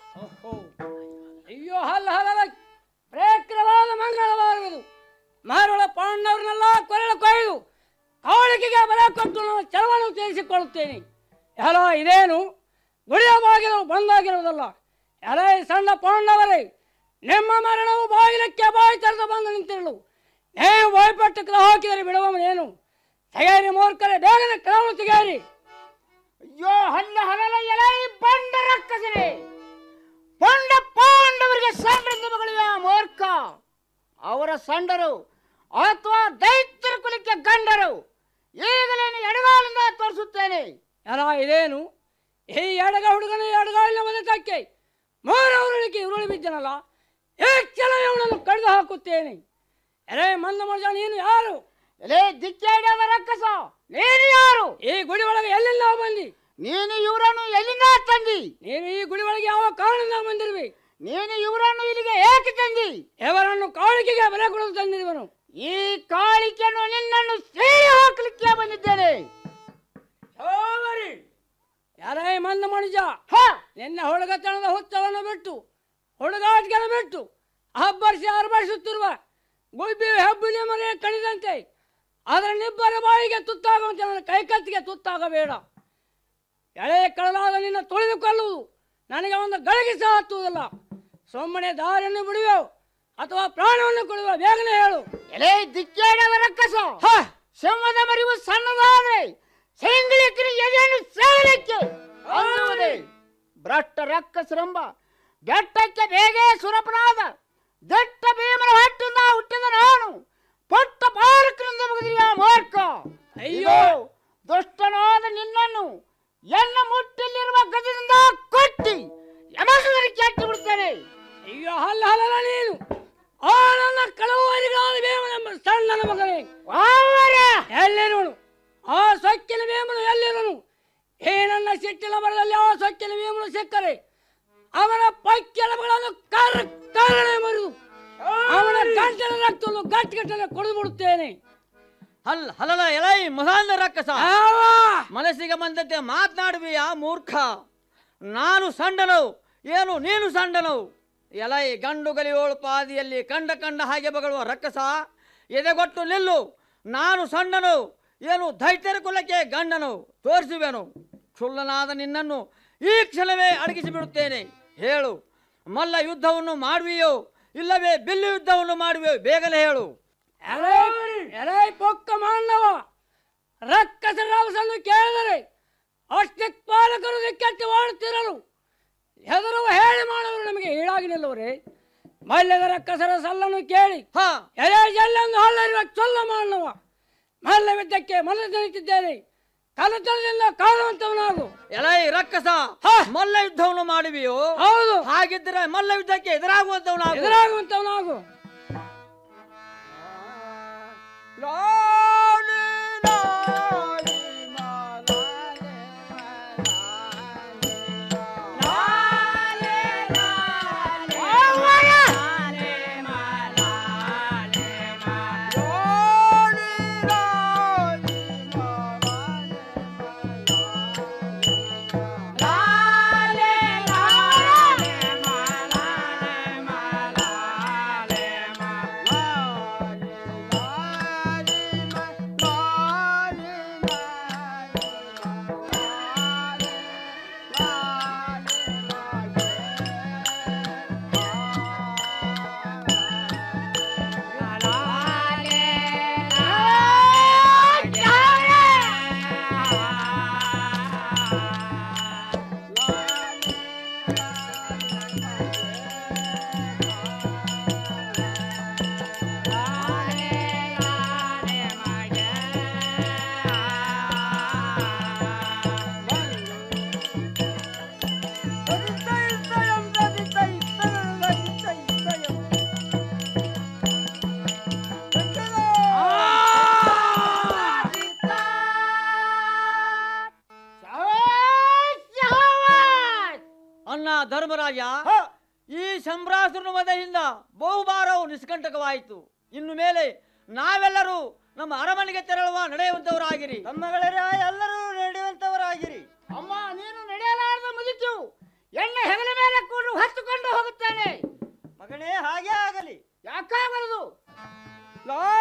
ಅಯ್ಯೋ ಹಲ್ಲ ಹಲ್ಲ ಪ್ರೇಕ್ರವಾದ ಮಂಗಳವಾಗುವುದು ಮಾರುಳ ಪಾಂಡವರನ್ನೆಲ್ಲ ಕೊರಳ ಕೊಯ್ದು ಕಾವಳಿಕೆಗೆ ಬಲ ಕೊಟ್ಟು ನನ್ನ ಚಲವನ್ನು ತೀರಿಸಿಕೊಳ್ಳುತ್ತೇನೆ ಎಲ್ಲ ಇದೇನು ಗುಡಿಯ ಬಾಗಿಲು ಬಂದಾಗಿರುವುದಲ್ಲ ಎಲ್ಲ ಸಣ್ಣ ಪಾಂಡವರೇ ನಿಮ್ಮ ಮರಣವು ಬಾಗಿಲಕ್ಕೆ ಬಾಯಿ ತೆರೆದು ಬಂದು ನಿಂತಿರಲು ನೀವು ಬಾಯ್ಪಟ್ಟು ಹಾಕಿದರೆ ಬಿಡುವವನೇನು ತೆಗೆಯರಿ ಮೂರ್ಖರೇ ಬೇಗನೆ ಕೆಲವನ್ನು ತೆಗೆಯರಿ ಅಯ್ಯೋ ಹಲ್ಲ ಹಲಲ ಎಲೈ ಬಂಡ ರಕ್ಕಸನೆ ಬಂಡ ಪಾಂಡವರಿಗೆ ಸಂಡ್ರಿಂದ ಮಗಳಿವೆ ಆ ಮೂರ್ಖ ಅವರ ಸಂಡರು ಅಥವಾ ದೈತ್ಯರ ಕುಲಕ್ಕೆ ಗಂಡರು ಈಗಲೇ ಎಡಗಾಲಿಂದ ತೋರಿಸುತ್ತೇನೆ ಎಲ್ಲ ಇದೇನು ಈ ಎಡಗ ಹುಡುಗನ ಎಡಗಾಲಿನ ಬದುಕಕ್ಕೆ ಮೂರು ಉರುಳಿಕೆ ಉರುಳಿ ಬಿದ್ದನಲ್ಲ ಈ ಕೆಲವೇ ಅವನನ್ನು ಕಡಿದು ಹಾಕುತ್ತೇನೆ ಎಲೆ ಮಂದ ಮನುಷ್ಯ ನೀನು ಯಾರು ಎಲೆ ದಿಕ್ಕಾಡವ ರಕ್ಕಸ ನೀನು ಯಾರು ಈ ಗುಡಿ ಒಳಗೆ ಎಲ್ಲಿಂದ ಬಂದಿ ನೀನು ಇವರನ್ನು ಎಲ್ಲಿಂದ ತಂದಿ ನೀನು ಈ ಗುಡಿ ಒಳಗೆ ಯಾವ ಕಾರಣದಿಂದ ಬಂದಿರುವಿ ನೀನು ಇವರನ್ನು ಇಲ್ಲಿಗೆ ಏಕೆ ತಂದಿ ಇವರನ್ನು ಕಾಣಿಕೆಗೆ ಬೆಲೆ ಕೊಡಲು ತಂದಿರುವನು ಈ ಕಾಳಿಕೆಯನ್ನು ನಿನ್ನನ್ನು ಸೇರಿ ಹಾಕಲಿಕ್ಕೆ ಬಂದಿದ್ದೇನೆ ಹೋಗರಿ ಯಾರೇ ಮಂದ ಮನುಷ್ಯ ನಿನ್ನ ಹುಡುಗತನದ ಹುಚ್ಚವನ್ನು ಬಿಟ್ಟು ಹುಡುಗಾಟಿಗೆ ಬಿಟ್ಟು ಹಬ್ಬರಿಸಿ ಅರ್ಬರಿಸುತ್ತಿರುವ ಗುಬ್ಬಿ ಹೆಬ್ಬುಲಿ ಮನೆ ಕಣಿದಂತೆ ಅದರ ನಿಬ್ಬರ ಬಾಯಿಗೆ ತುತ್ತಾಗುವಂತೆ ನನ್ನ ಕೈಕತ್ತಿಗೆ ತುತ್ತಾಗಬೇಡ ಎಳೆ ಕಳಲಾದ ನಿನ್ನ ತುಳಿದುಕೊಳ್ಳುವುದು ನನಗೆ ಒಂದು ಗಳಿಗೆ ಸಹ ಹತ್ತುವುದಿಲ್ಲ ಸುಮ್ಮನೆ ದಾರಿಯನ್ನು ಬಿಡುವೆವು ಅಥವಾ ಪ್ರಾಣವನ್ನು ಕೊಡುವ ಬೇಗನೆ ಹೇಳು ಎಲೆ ದಿಕ್ಕಾಡವ ರಕ್ಕಸ ಸಿಂಹದ ಮರಿವು ಸಣ್ಣದಾದ್ರೆ ಸಿಂಗಳಿಕರಿ ಎದೆಯನ್ನು ಸೇರಲಿಕ್ಕೆ ಅನ್ನುವುದೇ ಭ್ರಷ್ಟ ರಕ್ಕಸರೆಂಬ ಬೆಟ್ಟಕ್ಕೆ ಬೇಗೇ ಸುರಪನಾದ ದಟ್ಟ ಭೀಮನ ಹೊಟ್ಟಿಂದ ಹುಟ್ಟಿದ ನಾನು ಪಟ್ಟ ಬಾಲಕರಿಂದ ಮುಗಿದಿರುವ ಮಾರ್ಕ ಅಯ್ಯೋ ದುಷ್ಟನಾದ ನಿನ್ನನ್ನು ಎನ್ನ ಮುಟ್ಟಲ್ಲಿರುವ ಗಜದಿಂದ ಕೊಟ್ಟಿ ಯಮಸದರಿಗೆ ಕೆಟ್ಟಿ ಬಿಡ್ತೇನೆ ಅಯ್ಯೋ ಹಲ್ಲ ಹಲ್ಲ ನೀನು ಆ ನನ್ನ ಕಳವರಿಗಾದ ಬೇಮನೆಂಬ ಸಣ್ಣನ ಮಗನೇ ಎಲ್ಲಿರುವನು ಆ ಸೊಕ್ಕಿನ ಬೇಮನು ಎಲ್ಲಿರುವನು ಈ ನನ್ನ ಸಿಟ್ಟಿನ ಬರದಲ್ಲಿ ಆ ಸೊಕ್ಕಿನ ಬೇಮನು ಸಿಕ್ಕರೆ ಅವನ ಪಕ್ಕೆಲಗಳನ್ನು ಕರ ಕರಳೆ ಮರಿದು ಅವನ ಗಂಟಲ ರಕ್ತವನ್ನು ಗಟ್ಟಿಗಟ್ಟಲೆ ಕೊಡು ಬಿಡುತ್ತೇನೆ ಹಲ್ ಹಲಲ ಎಲೈ ಮಹಾಂದ ರಕ್ಕಸ ಮನಸ್ಸಿಗೆ ಬಂದಂತೆ ಮಾತನಾಡುವಿಯಾ ಮೂರ್ಖ ನಾನು ಸಣ್ಣನು ಏನು ನೀನು ಸಣ್ಣನು ಎಲೈ ಗಂಡು ಗಲಿಯೋಳು ಪಾದಿಯಲ್ಲಿ ಕಂಡ ಕಂಡ ಹಾಗೆ ಬಗಳುವ ರಕ್ಕಸ ಎದೆಗೊಟ್ಟು ನಿಲ್ಲು ನಾನು ಸಣ್ಣನು ಏನು ದೈತ್ಯರ ಕುಲಕ್ಕೆ ಗಂಡನು ತೋರಿಸುವೆನು ಕ್ಷುಲ್ಲನಾದ ನಿನ್ನನ್ನು ಈ ಕ್ಷಣವೇ ಅಡಗಿಸಿ ಬಿಡುತ್ತೇನೆ ಹೇಳು ಮಲ್ಲ ಯುದ್ಧವನ್ನು ಮಾಡುವಿಯೋ ಇಲ್ಲವೇ ಬಿಲ್ಲು ಯುದ್ಧವನ್ನು ಮಾಡುವೆಯೋ ಬೇಗನೆ ಹೇಳು ಎಲೈ ಪೊಕ್ಕ ಮಾನವ ರಕ್ಕಸ ರಾವಸನ್ನು ಕೇಳಿದರೆ ಅಷ್ಟಪಾಲಕರು ದಿಕ್ಕಟ್ಟಿ ಮಾಡುತ್ತಿರಲು ಹೆದರುವ ಹೇಳಿ ಮಾಡುವರು ನಮಗೆ ಈಡಾಗಿ ನಿಲ್ಲುವರೆ ಮಲ್ಯದ ರಕ್ಕಸರ ಸಲ್ಲನ್ನು ಕೇಳಿ ಎಲೆ ಜಲ್ಲೆಂದು ಹಳ್ಳರಿವ ಚೊಲ್ಲ ಮಾನವ ಮಲ್ಲವಿದ್ದಕ್ಕೆ ಮಲ್ಲ ತಿಳಿತಿದ್ದೇನೆ ಕಲತನದಿಂದ ಕಾಣುವಂತವನಾಗು ಎಲೈ ರಕ್ಕಸ ಮಲ್ಲ ಯುದ್ಧವನ್ನು ಮಾಡುವಿಯೋ ಹೌದು ಹಾಗಿದ್ದರೆ ಮಲ್ಲ ಯುದ್ಧಕ್ಕೆ ಎದುರಾಗುವಂತವನಾಗು ಎದುರಾಗುವಂತವನಾಗು ಅಣ್ಣ ಧರ್ಮರಾಜ ಈ ಸಂಭ್ರಾಸುರನ ವಧೆಯಿಂದ ಬಹುಭಾರವು ನಿಷ್ಕಂಟಕವಾಯಿತು ಇನ್ನು ಮೇಲೆ ನಾವೆಲ್ಲರೂ ನಮ್ಮ ಅರಮನೆಗೆ ತೆರಳುವ ನಡೆಯುವಂತವರಾಗಿರಿ ತಮ್ಮಗಳರ ಎಲ್ಲರೂ ನಡೆಯುವಂತವರಾಗಿರಿ ಅಮ್ಮ ನೀನು ನಡೆಯಲಾರದ ಮುದುಕು ಎಣ್ಣೆ ಹೆಗಲ ಮೇಲೆ ಕೂಡು ಹೊತ್ತುಕೊಂಡು ಹೋಗುತ್ತಾನೆ ಮಗನೇ ಹಾಗೆ ಆಗಲಿ ಯಾಕಾಗಲದು ಲಾ